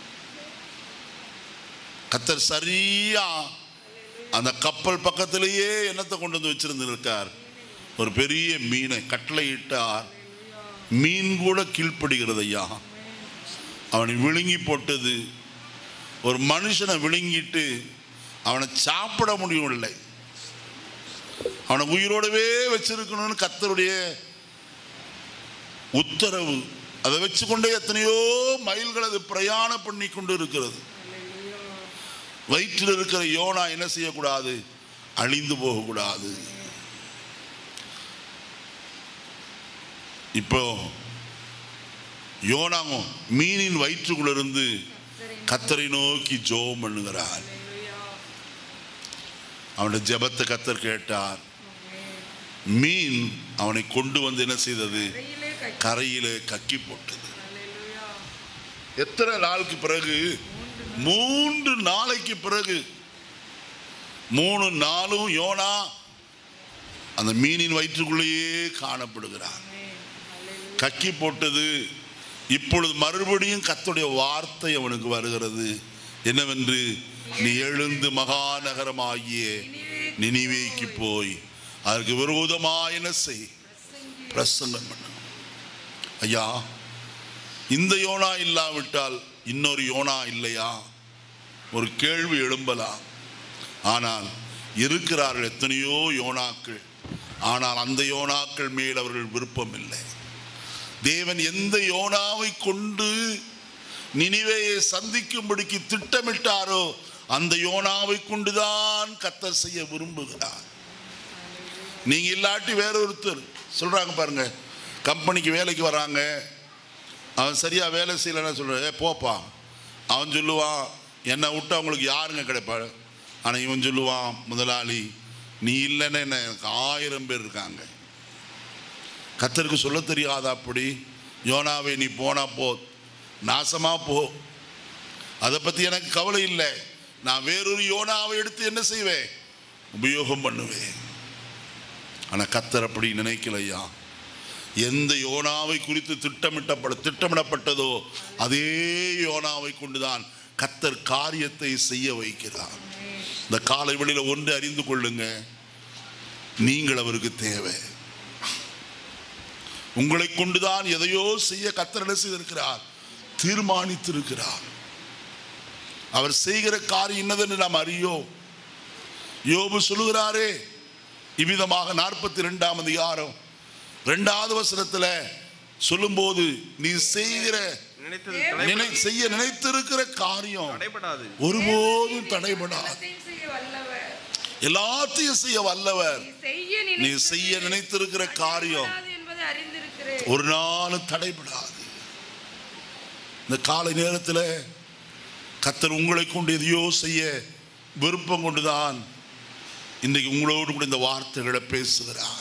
கத்தர் சரியா அந்த கப்பல் பக்கத்திலேயே என்னத்தை கொண்டு வந்து வச்சிருந்திருக்கார் ஒரு பெரிய மீனை கட்டளையிட்டார் மீன் கூட கீழ்ப்படுகிறது ஐயா அவனை விழுங்கி போட்டது ஒரு மனுஷனை விழுங்கிட்டு அவனை சாப்பிட முடியவில்லை அவனை உயிரோடவே வச்சிருக்கணும்னு கத்தருடைய உத்தரவு அதை வச்சுக்கொண்டே எத்தனையோ மைல்கள் அது பிரயாணம் பண்ணி கொண்டு இருக்கிறது வயிற்றில் இருக்கிற யோனா என்ன செய்யக்கூடாது அழிந்து போகக்கூடாது இப்போ யோனாங்க மீனின் வயிற்றுக்குள்ள இருந்து கத்தரை நோக்கி ஜோம் பண்ணுகிறார் அவனுடைய ஜெபத்தை கத்தர் கேட்டார் மீன் அவனை கொண்டு வந்து என்ன செய்தது கையிலே கை கரையிலே கக்கி போட்டது அல்லேலூயா. எத்தனை நாளுக்கு பிறகு மூன்று நாளைக்கு பிறகு மூணு நாளும் யோனா அந்த மீனின் வயிற்றுக்குள்ளேயே காணப்படுகிறார் கக்கி போட்டது இப்பொழுது மறுபடியும் கர்த்தருடைய வார்த்தை அவனுக்கு வருகிறது என்னவென்று நீ எழுந்து மகாநகரமாகிய நினிவேக்கு போய் அதற்கு விரோதமாக என்ன செய் பிரசங்கம் பண்ண ஐயா இந்த யோனா இல்லாவிட்டால் இன்னொரு யோனா இல்லையா ஒரு கேள்வி எழும்பலாம் ஆனால் இருக்கிறார்கள் எத்தனையோ யோனாக்கள் ஆனால் அந்த யோனாக்கள் மேல் அவர்கள் விருப்பம் இல்லை தேவன் எந்த யோனாவை கொண்டு நினிவேயை சந்திக்கும்படிக்கு திட்டமிட்டாரோ அந்த யோனாவை கொண்டுதான் கத்தர் செய்ய விரும்புகிறார் நீங்க இல்லாட்டி வேற ஒருத்தர் சொல்றாங்க பாருங்க கம்பெனிக்கு வேலைக்கு வராங்க அவன் சரியா வேலை செய்யலைன்னு சொல்ற ஏ போப்பா அவன் சொல்லுவான் என்னை விட்டு அவங்களுக்கு யாருங்க கிடைப்பாரு ஆனால் இவன் சொல்லுவான் முதலாளி நீ இல்லைன்னு என்ன எனக்கு ஆயிரம் பேர் இருக்காங்க கத்தருக்கு சொல்ல தெரியாத அப்படி யோனாவை நீ போனா போ நாசமா போ அதை பத்தி எனக்கு கவலை இல்லை நான் வேறொரு யோனாவை எடுத்து என்ன செய்வேன் உபயோகம் பண்ணுவேன் ஆனா கத்தர் அப்படி நினைக்கலையா எந்த யோனாவை குறித்து திட்டமிட்டப்பட திட்டமிடப்பட்டதோ அதே யோனாவை கொண்டுதான் கத்தர் காரியத்தை செய்ய வைக்கிறார் இந்த காலை வெளியில ஒன்று அறிந்து கொள்ளுங்க நீங்கள் அவருக்கு தேவை உங்களை கொண்டுதான் எதையோ செய்ய கத்தர் என்ன செய்திருக்கிறார் தீர்மானித்திருக்கிறார் அவர் செய்கிற காரியம் என்னதென்று நாம் அறியோம் யோபு சொல்லுகிறாரே இவ்விதமாக நாற்பத்தி ரெண்டாம் அதிகாரம் ரெண்டாவது வசனத்துல சொல்லும்போது நீ செய்கிற நினைத்தது நினை தடைபடாது. செய்ய நினைத்திருக்கிற காரியம் தடைபடாது ஒருபோதும் தடைபடாது எல்லாத்தையும் செய்ய வல்லவர் எல்லாத்தையும் செய்ய வல்லவர் நீ செய்ய நீ நினைத்தது செய்ய நினைத்திருக்கிற காரியம் தடைபடாது என்பதை அறிந்திருக்கிறேன் ஒரு நாளும் தடைபடாது இந்த காலை நேரத்தில் கத்தர் உங்களை கொண்டு எதையோ செய்ய விருப்பம் கொண்டுதான் இன்றைக்கு உங்களோடு கூட இந்த வார்த்தைகளை பேசுகிறார்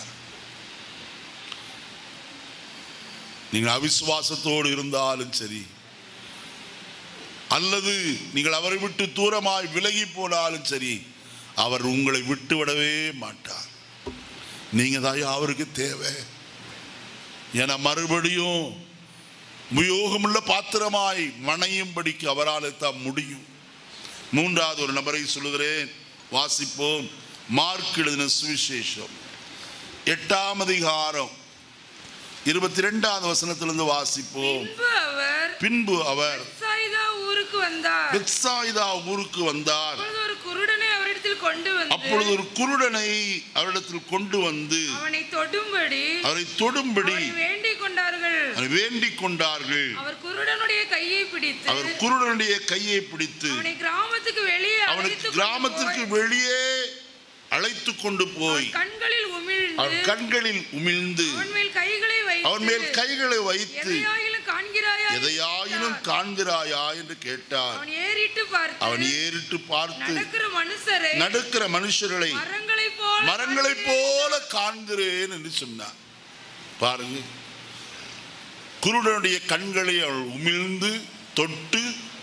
நீங்கள் அவிசுவாசத்தோடு இருந்தாலும் சரி அல்லது நீங்கள் அவரை விட்டு தூரமாய் விலகி போனாலும் சரி அவர் உங்களை விட்டு விடவே மாட்டார் நீங்க தான் அவருக்கு தேவை என மறுபடியும் உபயோகமுள்ள பாத்திரமாய் மனையும்படிக்கு அவரால் தான் முடியும் மூன்றாவது ஒரு நபரை சொல்லுகிறேன் வாசிப்போம் மார்க் எழுதின சுவிசேஷம் எட்டாம் அதிகாரம் இருபத்தி ரெண்டாவது வசனத்திலிருந்து வாசிப்போம் பின்பு அவர் பின்பு அவர் பெத்சாயிதா ஊருக்கு வந்தார் பெத்சாயிதா ஊருக்கு வந்தார் அப்பொழுது ஒரு குருடனை அவரிடத்தில் கொண்டு வந்து அப்பொழுது ஒரு குருடனை அவரிடத்தில் கொண்டு வந்து அவனை தொடும்படி அவரை தொடும்படி அவரை வேண்டிக் கொண்டார்கள் அவரை வேண்டிக் கொண்டார்கள் அவர் குருடனுடைய கையை பிடித்து அவர் குருடனுடைய கையை பிடித்து அவனை கிராமத்துக்கு வெளியே அவனுக்கு அழைத்துக் கொண்டு கிராமத்திற்கு போய் வெளியே அழைத்து கொண்டு போய் அவன் கண்களில் உமிழ்ந்து அவர் கண்களில் உமிழ்ந்து அவன் மேல் கைகளை வைத்து அவன் மேல் கைகளை வைத்து எதையாயிலும் காண்கிறாயா என்று எதையாயினும் கேட்டார். காண்கிறாயா என்று கேட்டார் அவன் ஏறிட்டு பார்த்து அவன் ஏறிட்டு பார்த்து நடக்கிற மனுஷரை நடக்கிற மனுஷர்களை மரங்களைப் போல மரங்களைப் போல காண்கிறேன் என்று சொன்னார் பாருங்க குருடனுடைய கண்களை அவள் உமிழ்ந்து தொட்டு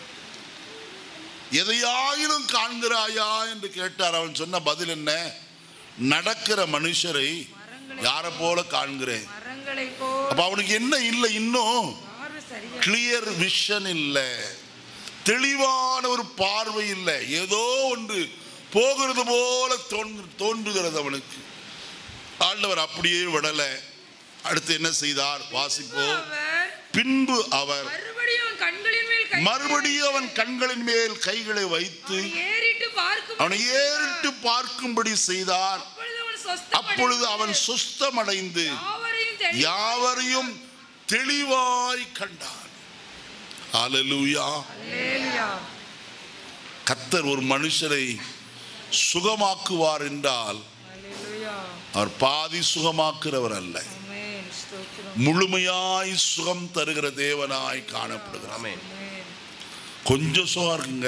எதையாயிலும் காண்கிறாயா என்று கேட்டார் அவன் சொன்ன பதில் என்ன நடக்கிற மனுஷரை யாரை போல காண்கிறேன் மரங்களைப் போல அப்ப அவனுக்கு என்ன இல்லை இன்னும் பார்வை சரியா கிளியர் விஷன் இல்லை தெளிவான ஒரு பார்வை இல்லை ஏதோ ஒன்று போகிறது போல தோன்று தோன்றுகிறது அவனுக்கு ஆண்டவர் அப்படியே விடல அடுத்து என்ன செய்தார் வாசிப்போம் அவர் பின்பு அவர் மறுபடியும் அவன் கண்களின் மேல் கை மறுபடியும் அவன் கண்களின் மேல் கைகளை வைத்து அவனை ஏறிட்டு பார்க்கும் அவனை ஏறிட்டு பார்க்கும்படி செய்தார் அப்பொழுது அவன் சொஸ்தமடைந்து அப்பொழுது அவன் சுஸ்தமடைந்து யாவரையும் தெளி- யாவரையும் தெளிவாய் கண்டான் ஹalleluya அல்லேலூயா. கத்தர் ஒரு மனுஷரை சுகமாக்குவார் என்றால் அல்லேலூயா. அவர் பாதி சுகமாக்குறவர் அல்ல ஆமென். ஸ்தோத்திரம். முழுமையாய் சுகம் தருகிற தேவனாய் காணப்படுகிறார் ஆமென் ஆமென். கொஞ்சம் சுகம் இருக்குங்க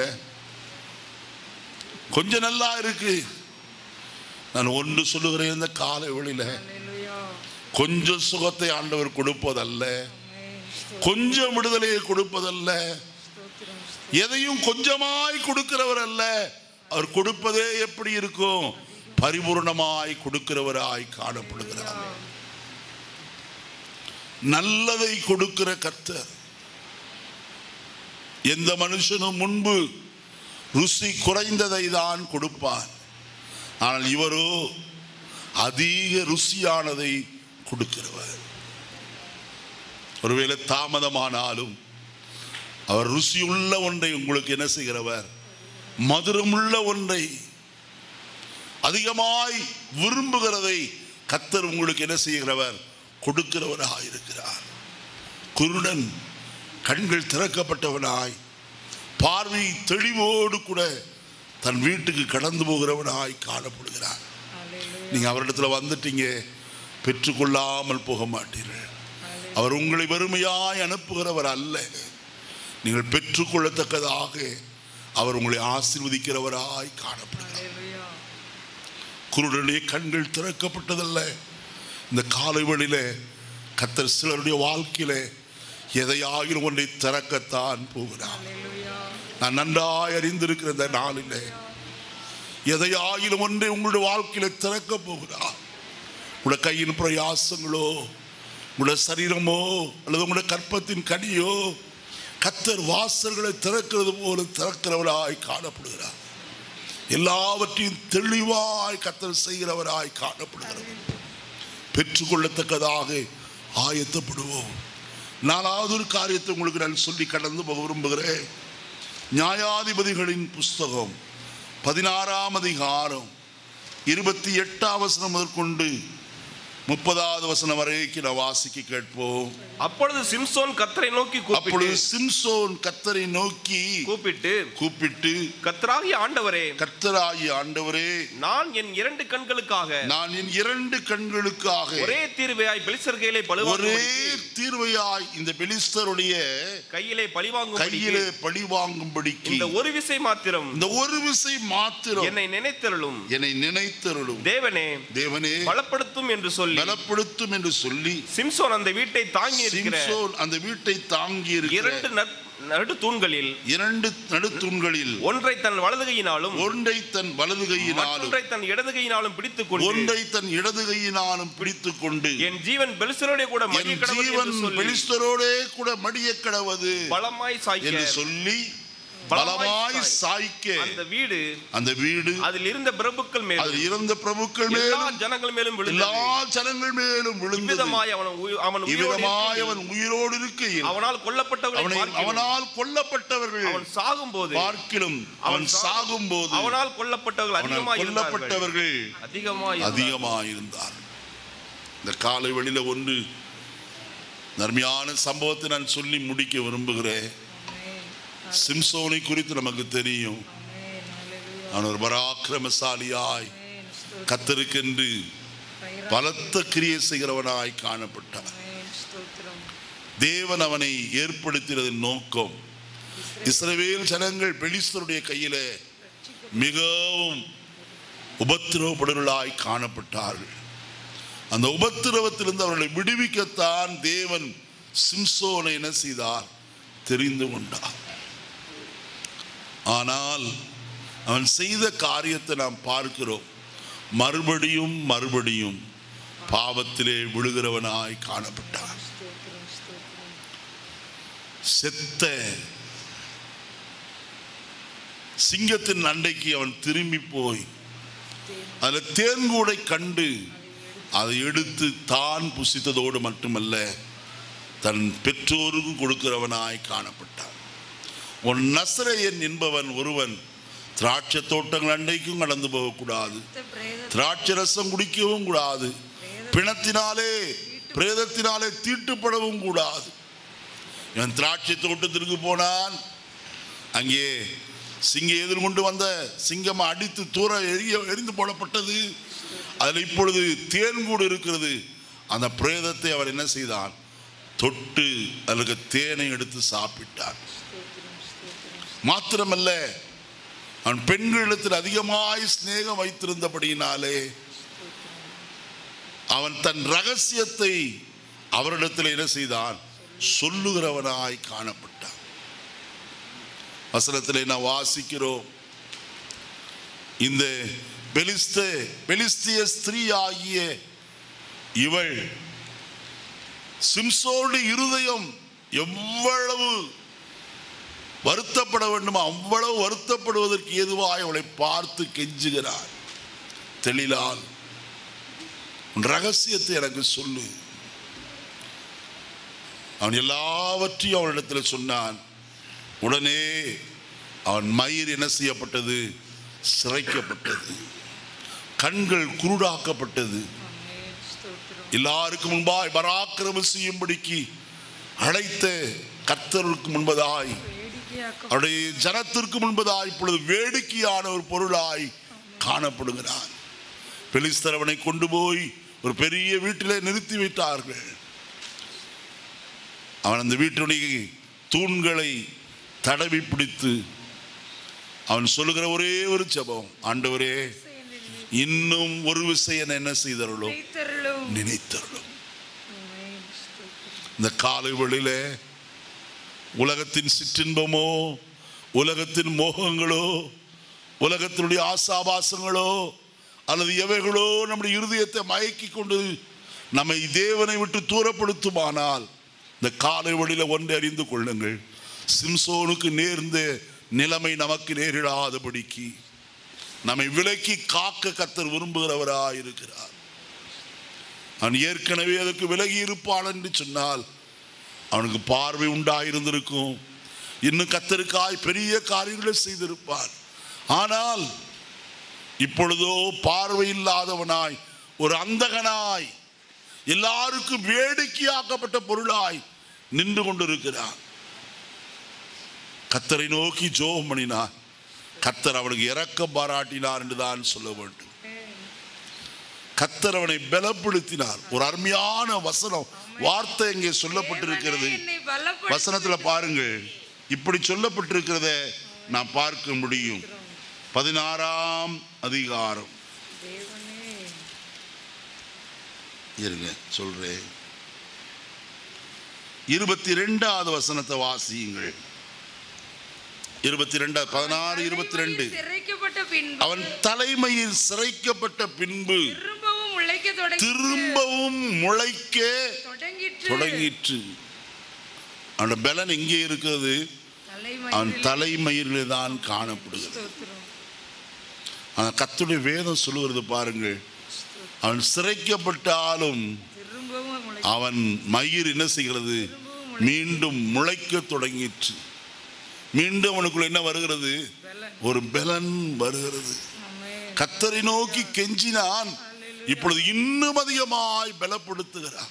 கொஞ்சம் நல்லா இருக்கு நான் ஒன்று சொல்லுகிறேன் இந்த காலை வெளியில அல்லேலூயா. கொஞ்சம் சுகத்தை ஆண்டவர் கொடுப்பதல்ல ஆமென். ஸ்தோத்திரம். கொஞ்சம் விடுதலையை கொடுப்பதல்ல ஸ்தோத்திரம். எதையும் கொஞ்சமாய் கொடுக்கிறவர் அல்ல அவர் கொடுப்பதே எப்படி இருக்கும் பரிபூர்ணமாய் கொடுக்கிறவராய் காணப்படுகிறார் நல்லதை கொடுக்கிற கர்த்தர் எந்த மனுஷனும் முன்பு ருசி குறைந்ததை தான் கொடுப்பார் ஆனால் இவரோ அதிக ருசியானதை கொடுக்கிறவர் ஒருவேளை தாமதமானாலும் அவர் ருசியுள்ள ஒன்றை உங்களுக்கு என்ன செய்கிறவர் மதுரமுள்ள ஒன்றை அதிகமாய் விரும்புகிறதை கத்தர் உங்களுக்கு என்ன செய்கிறவர் கொடுக்கிறவராக இருக்கிறார் குருடன் கண்கள் திறக்கப்பட்டவனாய் பார்வை தெளிவோடு கூட தன் வீட்டுக்கு கடந்து போகிறவனாய் காணப்படுகிறார் அல்லேலூயா. நீங்க அவரிடத்துல வந்துட்டீங்க பெற்றுக்கொள்ளாமல் போக மாட்டீர்கள் அவர் உங்களை வெறுமையாய் அனுப்புகிறவர் அல்ல நீங்கள் பெற்றுக்கொள்ளத்தக்கதாக அவர் உங்களை ஆசீர்வதிக்கிறவராய் காணப்படுகிறார் அல்லேலூயா. குருடனுடைய கண்கள் திறக்கப்பட்டதல்ல இந்த காலை வழியில கத்தர் சிலருடைய வாழ்க்கையில எதையாகிலும் ஒன்றை திறக்கத்தான் போகிறார் Hallelujah. நான் நன்றாய் அறிந்திருக்கிற இந்த நாளிலே எதையாகிலும் ஒன்றை உங்களுடைய வாழ்க்கையில திறக்க போகிறார் உங்களுடைய கையின் பிரயாசங்களோ உங்களுடைய சரீரமோ அல்லது உங்களுடைய கற்பத்தின் கனியோ கத்தர் வாசல்களை திறக்கிறது போல திறக்கிறவராய் காணப்படுகிறார் எல்லாவற்றையும் தெளிவாய் கத்தர் செய்கிறவராய் காணப்படுகிறார் பெற்றுக்கொள்ளத்தக்கதாக ஆயத்தப்படுவோம் நாலாவது ஒரு காரியத்தை உங்களுக்கு நான் சொல்லி கடந்து போக விரும்புகிறேன் நியாயாதிபதிகளின் புஸ்தகம் பதினாறாம் அதிகாரம் இருபத்தி எட்டாம் வசனம் முதற்கொண்டு முப்பதாவது வசனம் வரைக்கும் நான் வாசிக்க கேட்போம் அப்பொழுது சிம்சோன் கத்தரை நோக்கி கூப்பிட்டு அப்பொழுது சிம்சோன் கத்தரை நோக்கி கூப்பிட்டு கூப்பிட்டு கத்தராகிய ஆண்டவரே கர்த்தராகிய ஆண்டவரே நான் என் இரண்டு கண்களுக்காக நான் என் இரண்டு கண்களுக்காக ஒரே தீர்வையாய் பெலிசர்கையிலே ஒரே பழுவாங்க தீர்வையாய் இந்த பெலிஸ்தருடைய கையிலே பழிவாங்கும் கையிலே பழி வாங்கும்படிக்கு இந்த ஒரு விசை மாத்திரம் இந்த ஒரு விசை மாத்திரம் என்னை நினைத்தருளும் என்னை நினைத்தருளும் தேவனே தேவனே பலப்படுத்தும் என்று சொல்லி பலப்படுத்தும் என்று சொல்லி சிம்சோன் அந்த வீட்டை தாங்கி இருக்கிற சிம்சோன் அந்த வீட்டை தாங்கி இருக்கிற இரண்டு நட்- நடு தூண்களில் இரண்டு நடுத்தூண்களில் ஒன்றை தன் வலதுகையினாலும் ஒன்றை தன் வலது கையினாலும் மற்றொன்றை தன் இடதுகையினாலும் பிடித்துக் கொண்டு ஒன்றை தன் இடது கையினாலும் பிடித்துக் கொண்டு என் ஜீவன் பெலிசரோட கூட மடிய என் கடவுள் ஜீவன் என்று சொல்லி பெலிஸ்தரோடே கூட மடிய கடவது பலமாய் சாய்க்க என்று சொல்லி பலமாய் பலமாய் சாய். சாய்க்க அந்த வீடு அந்த வீடு அதில் இருந்த பிரபுக்கள் மேலும் அதில் இருந்த பிரபுக்கள் எல்லா மேலும் ஜனங்கள் மேலும் எல்லா விழுந்தது ஜனங்கள் மேலும் விழுந்தது இவ்விதமாய் அவன் உயி- அவன் உயிரோடு இவ்விதமாய் இருக்கையில், அவன் உயிரோடு இருக்கையில் அவனால் கொல்லப்பட்டவர்களை அவனை பார்க்கிலும், அவனால் கொல்லப்பட்டவர்கள் அவன் சாகும்போது பார்க்கிலும் அவன் சாகும் போது அவனால் கொல்லப்பட்டவர்கள் அவனால் அதிகமாய் இருந்தார்கள் கொல்லப்பட்டவர்கள் அதிகமாய் இருந்தார்கள். அதிகமாயிருந்தார் இந்த காலை வெளியில ஒன்று நர்மையான சம்பவத்தை நான் சொல்லி முடிக்க விரும்புகிறேன் Amen. சிம்சோனை குறித்து நமக்கு தெரியும் Amen. Hallelujah. அவன் ஒரு பராக்கிரமசாலியாய் Amen. ஸ்தோத்திரம். கத்தருக்கென்று கைரா- பலத்த கிரியை செய்கிறவனாய் காணப்பட்டான் Amen. ஸ்தோத்திரம். தேவன் அவனை ஏற்படுத்தினதின் நோக்கம் இஸ்ரவேல் ஜனங்கள் பெலிஸ்தருடைய கையிலே மிகவும் உபத்திரவப்படுவர்களாய் காணப்பட்டார்கள் அந்த உபத்திரவத்திலிருந்து அவர்களை விடுவிக்கத்தான் தேவன் சிம்சோனை என்ன செய்தார் தெரிந்து கொண்டார் ஆனால் அவன் செய்த காரியத்தை நாம் பார்க்கிறோம் மறுபடியும் மறுபடியும் பாவத்திலே விழுகிறவனாய் காணப்பட்டான் ஸ்தோத்திரம். ஸ்தோத்திரம். செத்த சிங்கத்தின் அண்டைக்கு அவன் திரும்பி போய் அதில் தேன்கூடை கண்டு அதை எடுத்து தான் புசித்ததோடு மட்டுமல்ல தன் பெற்றோருக்கும் கொடுக்கிறவனாய் காணப்பட்டான் உன் நசரையன் என்பவன் ஒருவன் திராட்சை தோட்டங்கள் அண்டைக்கும் கடந்து போகக்கூடாது இந்த பிரேத- திராட்சை ரசம் குடிக்கவும் கூடாது பிணத்தினாலே பிரேதத்தினாலே தீட்டுப்படவும் கூடாது இவன் திராட்சை தோட்டத்திற்கு போனான் அங்கே சிங்கம் எதிர்கொண்டு வந்த சிங்கம் அடித்து தூர எரிய எரிந்து போடப்பட்டது அதில் இப்பொழுது தேன்கூடு இருக்கிறது அந்த பிரேதத்தை அவர் என்ன செய்தான் தொட்டு அதுக்கு தேனை எடுத்து சாப்பிட்டான் ஸ்தோத்திரம். ஸ்தோத்திரம். மாத்திரமல்ல அவன் பெண்களிடத்தில் அதிகமாய் சிநேகம் வைத்திருந்தபடியினாலே அவன் தன் ரகசியத்தை அவரிடத்தில் என்ன செய்தான் சொல்லுகிறவனாய் காணப்பட்டான் வசனத்திலே நான் வாசிக்கிறோம் இந்த பெலிஸ்த பெலிஸ்திய ஸ்திரீ ஆகிய இவள் சிம்சோடு இருதயம் எவ்வளவு வருத்தப்பட வேண்டுமோ அவ்வளவு வருத்தப்படுவதற்கு ஏதுவாய் அவளை பார்த்து கெஞ்சுகிறார் தெளிலால் உன் ரகசியத்தை எனக்கு சொல்லு அவன் எல்லாவற்றையும் அவனிடத்தில் சொன்னான் உடனே அவன் மயிர் என்ன செய்யப்பட்டது சிரைக்கப்பட்டது கண்கள் குருடாக்கப்பட்டது ஆமென். ஸ்தோத்திரம். எல்லாருக்கும் முன்பாய் பராக்கிரமம் செய்யும்படிக்கு அழைத்த கர்த்தருக்கு முன்பதாய் வேடிக்கையாக்க அவருடைய ஜனத்திற்கு முன்பதாய் இப்பொழுது வேடிக்கையான ஒரு பொருளாய் காணப்படுகிறான் பெலிஸ்தர் அவனை கொண்டு போய் ஒரு பெரிய வீட்டிலே நிறுத்தி வைத்தார்கள் அவன் அந்த வீட்டுடைய தூண்களை தடவி பிடித்து அவன் சொல்லுகிற ஒரே ஒரு ஜெபம் ஆண்டவரே இன்னும் ஒரு விஷயம் என்ன செய்தருளும் நினைத்தருளும். நினைத்தருளும் ஆமென். ஸ்தோத்திரம். இந்த காலை வேளையில உலகத்தின் சிற்றின்பமோ உலகத்தின் மோகங்களோ உலகத்தினுடைய ஆசாபாசங்களோ அல்லது எவைகளோ நம்முடைய இருதயத்தை மயக்கி கொண்டு நம்மை தேவனை விட்டு தூரப்படுத்துமானால் இந்த காலை வழியில ஒன்றை அறிந்து கொள்ளுங்கள் சிம்சோனுக்கு நேர்ந்த நிலைமை நமக்கு நேரிடாதபடிக்கு நம்மை விலக்கி காக்க கத்தர் விரும்புகிறவராய் இருக்கிறார் அவன் ஏற்கனவே அதற்கு விலகி இருப்பான் என்று சொன்னால் அவனுக்கு பார்வை உண்டாயிருந்திருக்கும் இன்னும் கத்தருக்காய் பெரிய காரியங்களை செய்திருப்பான் ஆனால் இப்பொழுதோ பார்வை இல்லாதவனாய் ஒரு அந்தகனாய் எல்லாருக்கும் வேடிக்கையாக்கப்பட்ட பொருளாய் நின்று கொண்டிருக்கிறான் கத்தரை நோக்கி ஜோகம் பண்ணினார் கத்தர் அவனுக்கு இரக்கம் பாராட்டினார் என்று தான் சொல்ல வேண்டும் கத்தர் அவனை பலப்படுத்தினார் ஒரு அருமையான வசனம் வார்த்தை இங்கே சொல்லப்பட்டிருக்கிறது தேவனே என்னை பலப்படுத்தி வசனத்துல பாருங்கள் இப்படி சொல்லப்பட்டிருக்கிறத நான் பார்க்க முடியும் பதினாறாம் அதிகாரம் தேவனே இருங்க சொல்றேன் இருபத்தி ரெண்டாவது வசனத்தை வாசியுங்கள் இருபத்தி ரெண்டா பதினாறு இருபத்தி ரெண்டு சிறைக்கப்பட்ட பின்பு அவன் தலைமையில் சிறைக்கப்பட்ட பின்பு திரும்பவும் உழைக்க தொடங்கி திரும்பவும் முளைக்க தொடங்கிற்று தொடங்கிற்று அவனோட பலன் எங்கே இருக்கிறது அவன் தலைமயிரில் தலைமயிரிலே தான் காணப்படுகிறது ஸ்தோத்திரம் ஆனால் கத்துடைய வேதம் சொல்லுகிறது பாருங்கள் அவன் சிறைக்கப்பட்டாலும் திரும்பவும் உழைக்க அவன் மயிர் என்ன செய்கிறது மீண்டும் முளைக்க தொடங்கிற்று மீண்டும் அவனுக்குள்ள என்ன வருகிறது பலன் ஒரு பலன் வருகிறது ஆமென் கத்தரை நோக்கி கெஞ்சினான் இப்பொழுது இன்னும் அதிகமாய் பலப்படுத்துகிறான்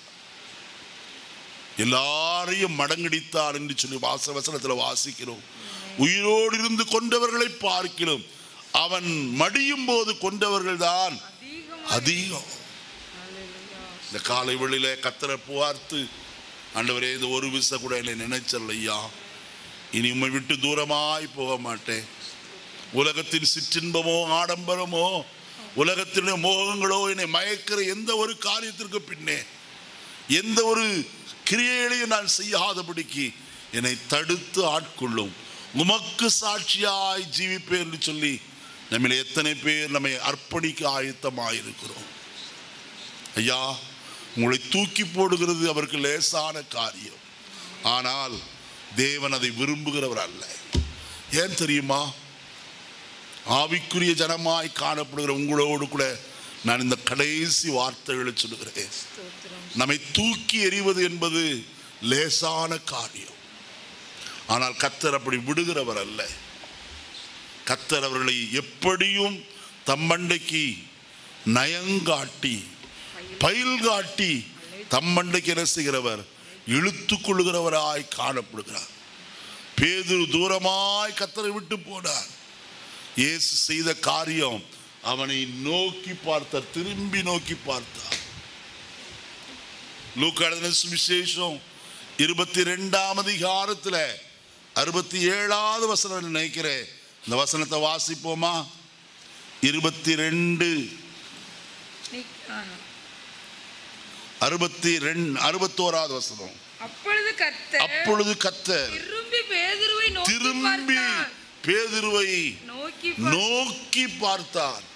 எல்லாரையும் மடங்கடித்தார் என்று சொல்லி வாச வசனத்தில் வாசிக்கிறோம் உயிரோடு இருந்து கொண்டவர்களை பார்க்கிறோம் அவன் மடியும் போது கொண்டவர்கள் தான் அதிகம் அதிகம் ஹalleluya இந்த காலை வெளியில கத்தரை புகார்த்து ஆண்டவரே இது ஒரு விச கூட என்னை நினைச்சல் ஐயா இனி உம்மை விட்டு தூரமாய் போக மாட்டேன் உலகத்தின் சிற்றின்பமோ ஆடம்பரமோ உலகத்தினுடைய மோகங்களோ என்னை மயக்கிற எந்த ஒரு காரியத்திற்கு பின்னே எந்த ஒரு கிரியைகளையும் நான் செய்யாதபடிக்கு என்னை தடுத்து ஆட்கொள்ளும் உமக்கு சாட்சியாய் ஜீவிப்பேன் என்று சொல்லி நம்மில் எத்தனை பேர் நம்மை அர்ப்பணிக்க ஆயத்தமாயிருக்கிறோம் ஐயா உங்களை தூக்கி போடுகிறது அவருக்கு லேசான காரியம் ஆனால் தேவன் அதை விரும்புகிறவர் அல்ல ஏன் தெரியுமா ஆவிக்குரிய ஜனமாய் காணப்படுகிற உங்களோடு கூட நான் இந்த கடைசி வார்த்தைகளை சொல்லுகிறேன் ஸ்தோத்திரம் நம்மை தூக்கி எறிவது என்பது லேசான காரியம் ஆனால் கத்தர் அப்படி விடுகிறவர் அல்ல கத்தர் அவர்களை எப்படியும் தம்மண்டைக்கு நயங்காட்டி பயில் காட்டி தம்மண்டைக்கு என்ன செய்கிறவர் இழுத்து கொள்ளுகிறவராய் காணப்படுகிறார் பேதுரு தூரமாய் கத்தரை விட்டு போனார் இயேசு செய்த காரியம் அவனை நோக்கி பார்த்தார் திரும்பி நோக்கி பார்த்தார் லூக்காடின சுவிசேஷம் இருபத்தி ரெண்டாம் அதிகாரத்துல அறுபத்தி ஏழாவது வசனம் நினைக்கிறேன் இந்த வசனத்தை வாசிப்போமா இருபத்தி ரெண்டு நீ- ஆ. அறுபத்தி ரெண்டு அறுபத்தோராவது வசனம் அப்பொழுது கர்த்தர் அப்பொழுது கத்தர் திரும்பி பேதுருவை நோக்கி திரும்பி பார்த்தார். பேதுருவை நோக்கி நோக்கி பார்த்தார்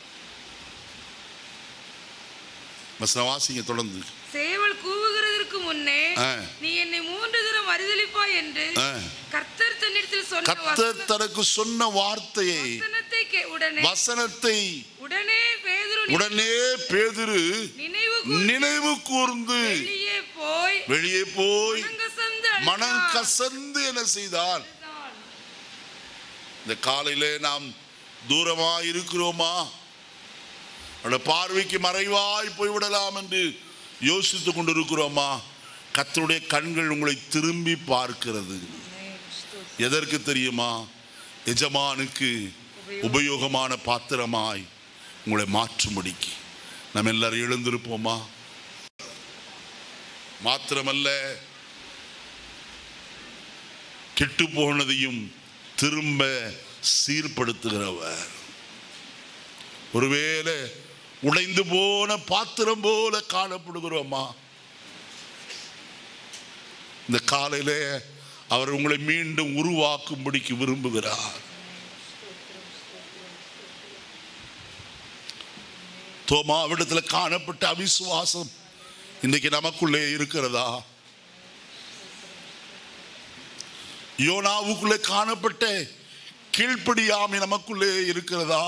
வசனம் வாசிங்க தொடர்ந்து சேவல் கூவுகிறதற்கு முன்னே ஆ. நீ என்னை மூன்று தரம் மறுதலிப்பாய் என்று ஆ. கர்த்தர் தன்னிடத்தில் சொன்ன கத்தர் வசன- தனக்கு சொன்ன வார்த்தையை வசனத்தை கே- உடனே வசனத்தை உடனே பேதுரு உடனே பேதுரு நினைவு கூர்ந்து நினைவு கூர்ந்து வெளியே போய் வெளியே போய் மனங்கசந்து மனம் அழுதார். கசந்து என்ன செய்தான் அழுதார். இந்த காலையிலே நாம் தூரமா இருக்கிறோமா அவருடைய பார்வைக்கு மறைவாய் போய்விடலாம் என்று யோசித்துக் கொண்டிருக்கிறோமா கத்தருடைய கண்கள் உங்களை திரும்பி பார்க்கிறது ஆமென். ஸ்தோத்திரம். எதற்கு தெரியுமா எஜமானுக்கு உபயோகமான பாத்திரமாய் உங்களை மாற்றும்படிக்கு நம்ம எல்லாரும் எழுந்திருப்போமா மாத்திரமல்ல கெட்டு போனதையும் திரும்ப சீர்படுத்துகிறவர் ஒருவேளை உடைந்து போன பாத்திரம் போல காணப்படுகிறோமா இந்த காலையில அவர் உங்களை மீண்டும் உருவாக்கும்படிக்கு விரும்புகிறார் தோமாவிடத்தில் காணப்பட்ட அவிசுவாசம் இன்னைக்கு நமக்குள்ளே இருக்கிறதா யோனாவுக்குள்ளே காணப்பட்ட கீழ்ப்படியாமை நமக்குள்ளே இருக்கிறதா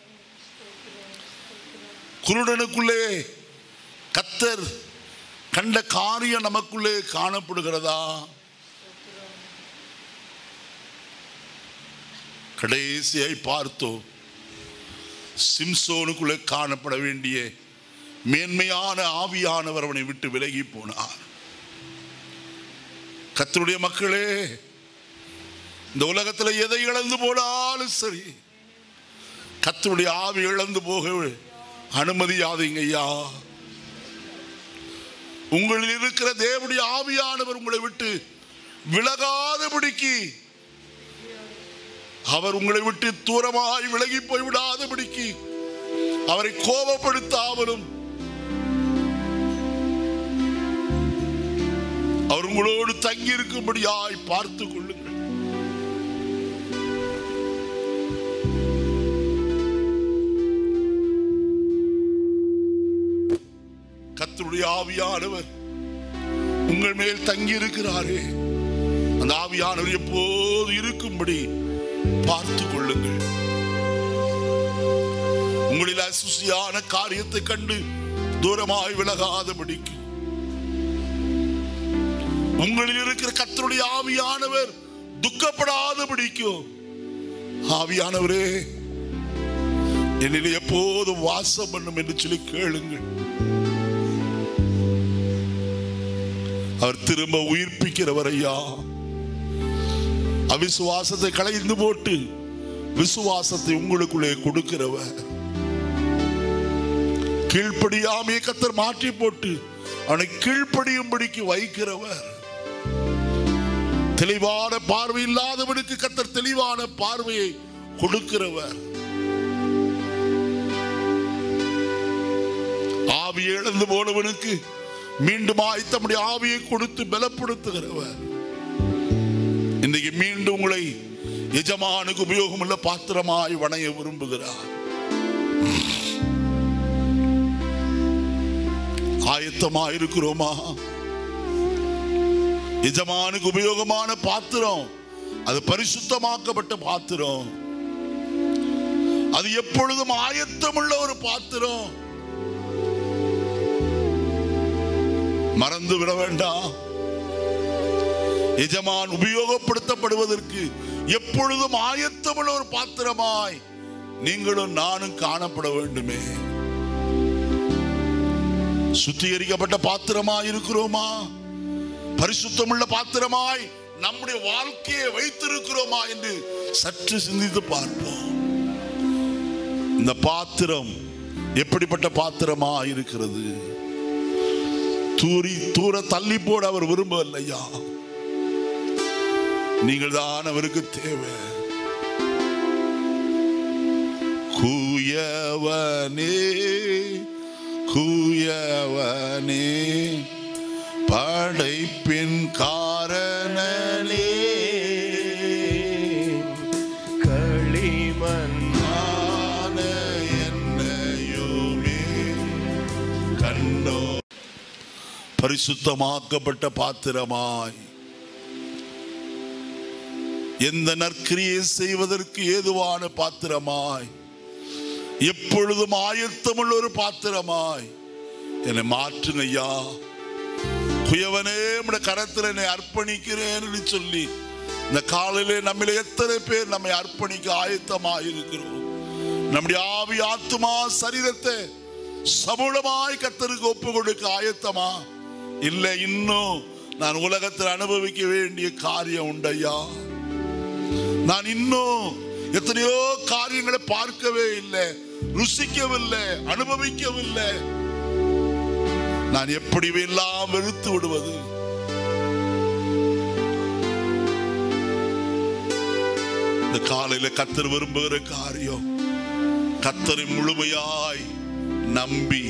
குருடனுக்குள்ளே கத்தர் கண்ட காரியம் நமக்குள்ளே காணப்படுகிறதா கடைசியாய் பார்த்தோம் சிம்சோனுக்குள்ளே காணப்பட வேண்டிய மேன்மையான ஆவியானவர் அவனை விட்டு விலகி போனார் கத்தருடைய மக்களே இந்த உலகத்தில் எதை இழந்து போனாலும் சரி கத்தருடைய ஆவி இழந்து போக அனுமதியாதீங்க ஐயா உங்களில் இருக்கிற தேவனுடைய ஆவியானவர் உங்களை விட்டு விலகாதபடிக்கு அவர் உங்களை விட்டு தூரமாய் விலகி போய் விடாதபடிக்கு அவரை கோபப்படுத்தாமலும் அவர் உங்களோடு தங்கி இருக்கும்படியாய் பார்த்துக் கொள்ளுங்கள் கர்த்தருடைய ஆவியானவர் உங்கள் மேல் தங்கி இருக்கிறாரே அந்த ஆவியானவர் எப்போது இருக்கும்படி பார்த்துக் கொள்ளுங்கள் உங்களில் அசுசியான காரியத்தை கண்டு தூரமாய் விலகாதபடிக்கு உங்களில் இருக்கிற கர்த்தருடைய ஆவியானவர் துக்கப்படாதபடிக்கும் ஆவியானவரே என்னில் எப்போதும் வாசம் பண்ணும் என்று சொல்லி கேளுங்கள் அவர் திரும்ப உயிர்ப்பிக்கிறவர் ஐயா அவிசுவாசத்தை களைந்து போட்டு விசுவாசத்தை உங்களுக்குள்ளே கொடுக்கிறவர் கீழ்ப்படியாமையை கத்தர் மாற்றி போட்டு அவனை கீழ்ப்படியும்படிக்கு வைக்கிறவர் தெளிவான பார்வை இல்லாதவனுக்கு கத்தர் தெளிவான பார்வையை கொடுக்கிறவர் ஆவி இழந்து போனவனுக்கு மீண்டுமாய் தம்முடைய ஆவியை கொடுத்து பலப்படுத்துகிறவர் இன்னைக்கு மீண்டும் உங்களை எஜமானுக்கு உபயோகமுள்ள பாத்திரமாய் வணைய விரும்புகிறார் ஆயத்தமா இருக்கிறோமா எஜமானுக்கு உபயோகமான பாத்திரம் அது பரிசுத்தமாக்கப்பட்ட பாத்திரம் அது எப்பொழுதும் ஆயத்தமுள்ள ஒரு பாத்திரம் மறந்து விட வேண்டாம் எஜமான் உபயோகப்படுத்தப்படுவதற்கு எப்பொழுதும் ஆயத்தமுள்ள ஒரு பாத்திரமாய் நீங்களும் நானும் காணப்பட வேண்டுமே சுத்திகரிக்கப்பட்ட பாத்திரமாய் இருக்கிறோமா பரிசுத்தமுள்ள பாத்திரமாய் நம்முடைய வாழ்க்கையை வைத்திருக்கிறோமா என்று சற்று சிந்தித்து பார்ப்போம் இந்த பாத்திரம் எப்படிப்பட்ட பாத்திரமா இருக்கிறது தூரி தூர தள்ளி போட அவர் விரும்பவில்லையா நீங்கள் தான் அவருக்கு தேவை கூயவனே கூயவனே படைப்பின் காரணனே களிமண்ணான என்னையுமே கண்ணோ பரிசுத்தமாக்கப்பட்ட பாத்திரமாய் எந்த நற்கிரியை செய்வதற்கு ஏதுவான பாத்திரமாய் எப்பொழுதும் ஆயத்தமுள்ள ஒரு பாத்திரமாய் என்னை மாற்றுங்க ஐயா குயவனே உடைய கரத்தில் என்னை அர்ப்பணிக்கிறேன்னு சொல்லி இந்த காலையிலே நம்மில எத்தனை பேர் நம்மை அர்ப்பணிக்க ஆயத்தமாய் இருக்கிறோம் நம்முடைய ஆவி ஆத்துமா சரீரத்தை சமூலமாய் கத்தருக்கு ஒப்பு கொடுக்க ஆயத்தமா இல்லை இன்னும் நான் உலகத்தில் அனுபவிக்க வேண்டிய காரியம் உண்டையா நான் இன்னும் எத்தனையோ காரியங்களை பார்க்கவே இல்லை ருசிக்கவில்லை அனுபவிக்கவில்லை நான் எப்படி எல்லாம் வெறுத்து விடுவது இந்த காலையில கத்தர் விரும்புகிற காரியம் கத்தரை முழுமையாய் நம்பி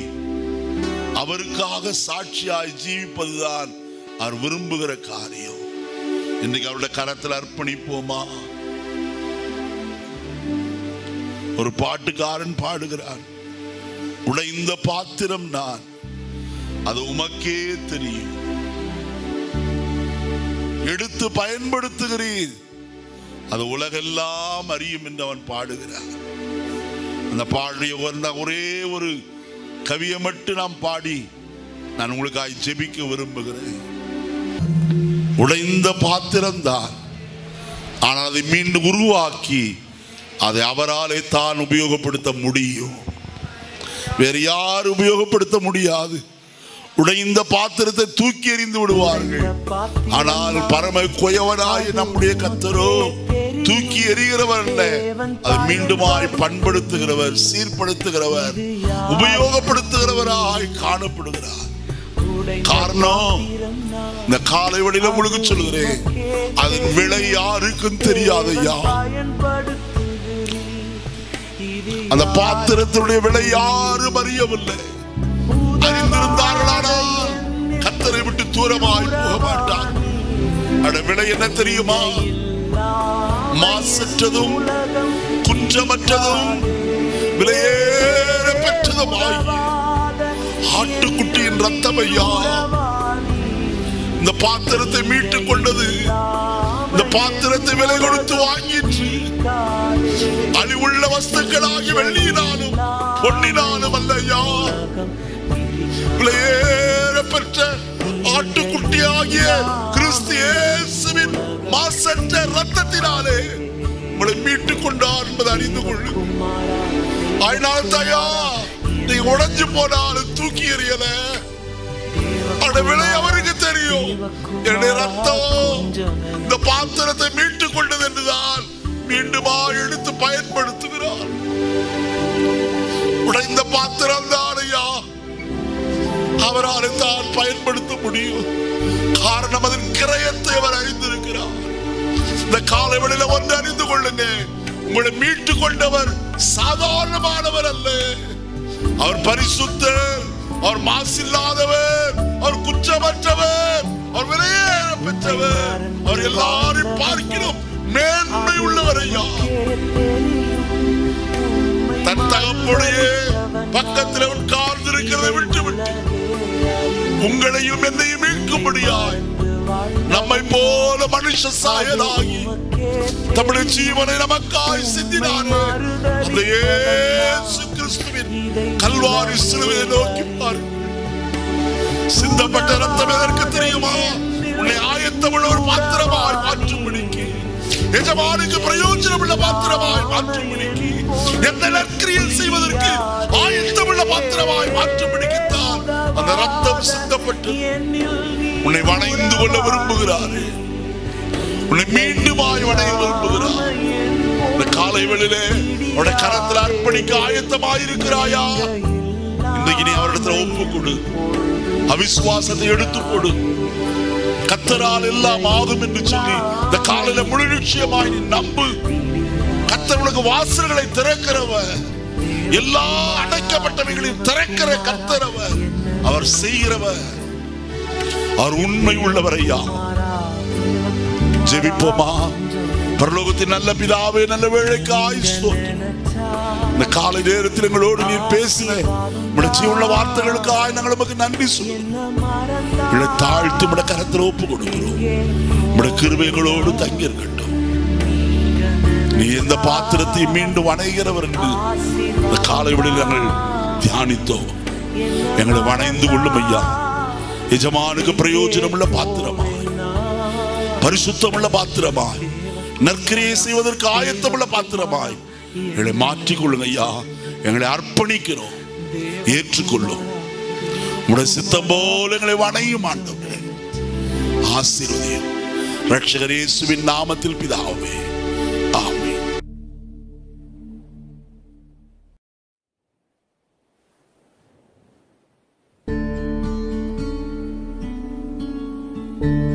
அவருக்காக சாட்சியாய் ஜீவிப்பதுதான் அவர் விரும்புகிற காரியம் இன்னைக்கு அவருடைய கரத்தில் அர்ப்பணிப்போமா ஒரு பாட்டுக்காரன் பாடுகிறான் உடைந்த பாத்திரம் நான் அது உமக்கே தெரியும் எடுத்து பயன்படுத்துகிறீர் அது உலகெல்லாம் அறியும் என்று அவன் பாடுகிறான் அந்த பாடிய ஒரு- ஒரே ஒரு கவியை மட்டும் நாம் பாடி நான் உங்களுக்காக ஜெபிக்க விரும்புகிறேன் உடைந்த பாத்திரம்தான் ஆனால் அதை மீண்டும் உருவாக்கி அதை அவராலே தான் உபயோகப்படுத்த முடியும் வேறு யார் உபயோகப்படுத்த முடியாது உடைந்த பாத்திரத்தை தூக்கி எறிந்து விடுவார்கள் ஆனால் பரம குயவனாய் நம்முடைய கத்தரோ தூக்கி எறிகிறவர் அல்ல அதை மீண்டுமாய் பண்படுத்துகிறவர் சீர்படுத்துகிறவர் உபயோகப்படுத்துகிறவராய் காணப்படுகிறார் காரணம் இந்த காலை வழியில உங்களுக்கு சொல்லுகிறேன் அதன் விலை யாருக்கும் தெரியாதையா அந்த பாத்திரத்தினுடைய விலை யாரும் அறியவில்லை அறிந்திருந்தார்களானால் கத்தரை விட்டு தூரமாய் போக மாட்டார் அட விலை என்ன தெரியுமா மாசற்றதும் குற்றமற்றதும் விலையேற பெற்றதுமாய் ஆட்டுக்குட்டியின் ரத்தம் ஐயா இந்த பாத்திரத்தை மீட்டுக் கொண்டது இந்த பாத்திரத்தை விலை கொடுத்து வாங்கிற்று அழிவுள்ள வஸ்துக்களாகி வெள்ளியினாலும் பொன்னினாலும் அல்லையா விலையேற பெற்ற ஆட்டுக்குட்டியாகிய கிறிஸ்து இயேசுவின் மாசற்ற ரத்தத்தினாலே உங்களை மீட்டுக் கொண்டார் என்பதை அறிந்து கொள்ளு அதனால் தாயா நீங்க உடைஞ்சு போனாலும் தூக்கி எறியல அந்த விலை அவருக்கு தெரியும் என்னுடைய ரத்தம் இந்த பாத்திரத்தை மீட்டுக் கொண்டது என்றுதான் மீண்டுமா எடுத்து பயன்படுத்துகிறார் உடைந்த பாத்திரம் தானையா அவரால் தான் பயன்படுத்த முடியும் காரணம் அதன் கிரயத்தை அவர் அறிந்திருக்கிறார் இந்த காலை வேளையில ஒன்று அறிந்து கொள்ளுங்க உங்களை மீட்டு கொண்டவர் சாதாரணமானவர் அல்ல அவர் பரிசுத்தர் அவர் மாசில்லாதவர் அவர் குற்றமற்றவர் அவர் விலையேற பெற்றவர் அவர் எல்லாரும் பார்க்கிறோம் மேன்மை உள்ளவர் ஐயா தன் தகப்புடைய பக்கத்தில் உட்கார்ந்திருக்கிறதை விட்டு விட்டு உங்களையும் என்னையும் மீட்கும்படியாய் நம்மை போல மனுஷ சாயலாகி தம்முடைய ஜீவனை நமக்காய் சிந்தினாரே அந்த இயேசு கிறிஸ்துவின் கல்வாரி சிலுவையை நோக்கி பாருங்கள் சிந்தப்பட்ட ரத்தம் எதற்கு தெரியுமா உன்னை ஆயத்தமுள்ள ஒரு பாத்திரமாய் மாற்றும்படிக்கு எஜமானுக்கு பிரயோஜனமுள்ள பாத்திரமாய் மாற்றும்படிக்கு எந்த நற்கிரியில் செய்வதற்கு ஆயத்தமுள்ள பாத்திரமாய் மாற்றும்படிக்குத்தான் அந்த ரத்தம் சிந்தப்பட்டு உன்னை வணைந்து கொள்ள விரும்புகிறார் உன்னை மீண்டுமாய் வணைய விரும்புகிறார் இந்த காலை வேளையிலே உடைய கரத்தில் அர்ப்பணிக்க ஆயத்தமாய் இருக்கிறாயா இன்றைக்கு நீ அவரிடத்துல ஒப்பு கொடு அவிசுவாசத்தை எடுத்து போடு கத்தரால் எல்லாம் ஆகும் என்று சொல்லி இந்த காலையில முழு நிச்சயமாய் நீ நம்பு கத்தர் உனக்கு வாசல்களை திறக்கிறவர் எல்லா அடைக்கப்பட்டவைகளையும் திறக்கிற கத்தரவர் அவர் செய்கிறவர் அவர் உண்மை உள்ளவர் ஐயா ஜெபிப்போமா பரலோகத்தின் நல்ல பிதாவே நல்ல வேலைக்கு ஆயுஷ் இந்த காலை நேரத்தில் எங்களோடு நீ பேசின உடைய உள்ள வார்த்தைகளுக்காக நாங்கள் உமக்கு நன்றி சொல்லுவோம் உங்களை தாழ்த்து உடைய கரத்தில் ஒப்பு கொடுக்கிறோம் உடைய கிருபைகளோடு தங்கி இருக்கட்டும் நீ எந்த பாத்திரத்தை மீண்டும் வணைகிறவர் என்று இந்த காலை விடையில் நாங்கள் தியானித்தோம் எங்களை வணைந்து கொள்ளும் ஐயா எஜமானுக்கு பிரயோஜனமுள்ள பாத்திரமாய் பரிசுத்தமுள்ள பாத்திரமாய் நற்கிரியை செய்வதற்கு ஆயத்தமுள்ள பாத்திரமாய் எங்களை மாற்றிக்கொள்ளுங்க ஐயா எங்களை அர்ப்பணிக்கிறோம் ஏற்றுக்கொள்ளும் உடைய சித்தம் போல எங்களை வணையும் ஆண்டவரே ஆசீர்வதியும் ரட்சகர் இயேசுவின் நாமத்தில் பிதாவே ஆமென் thank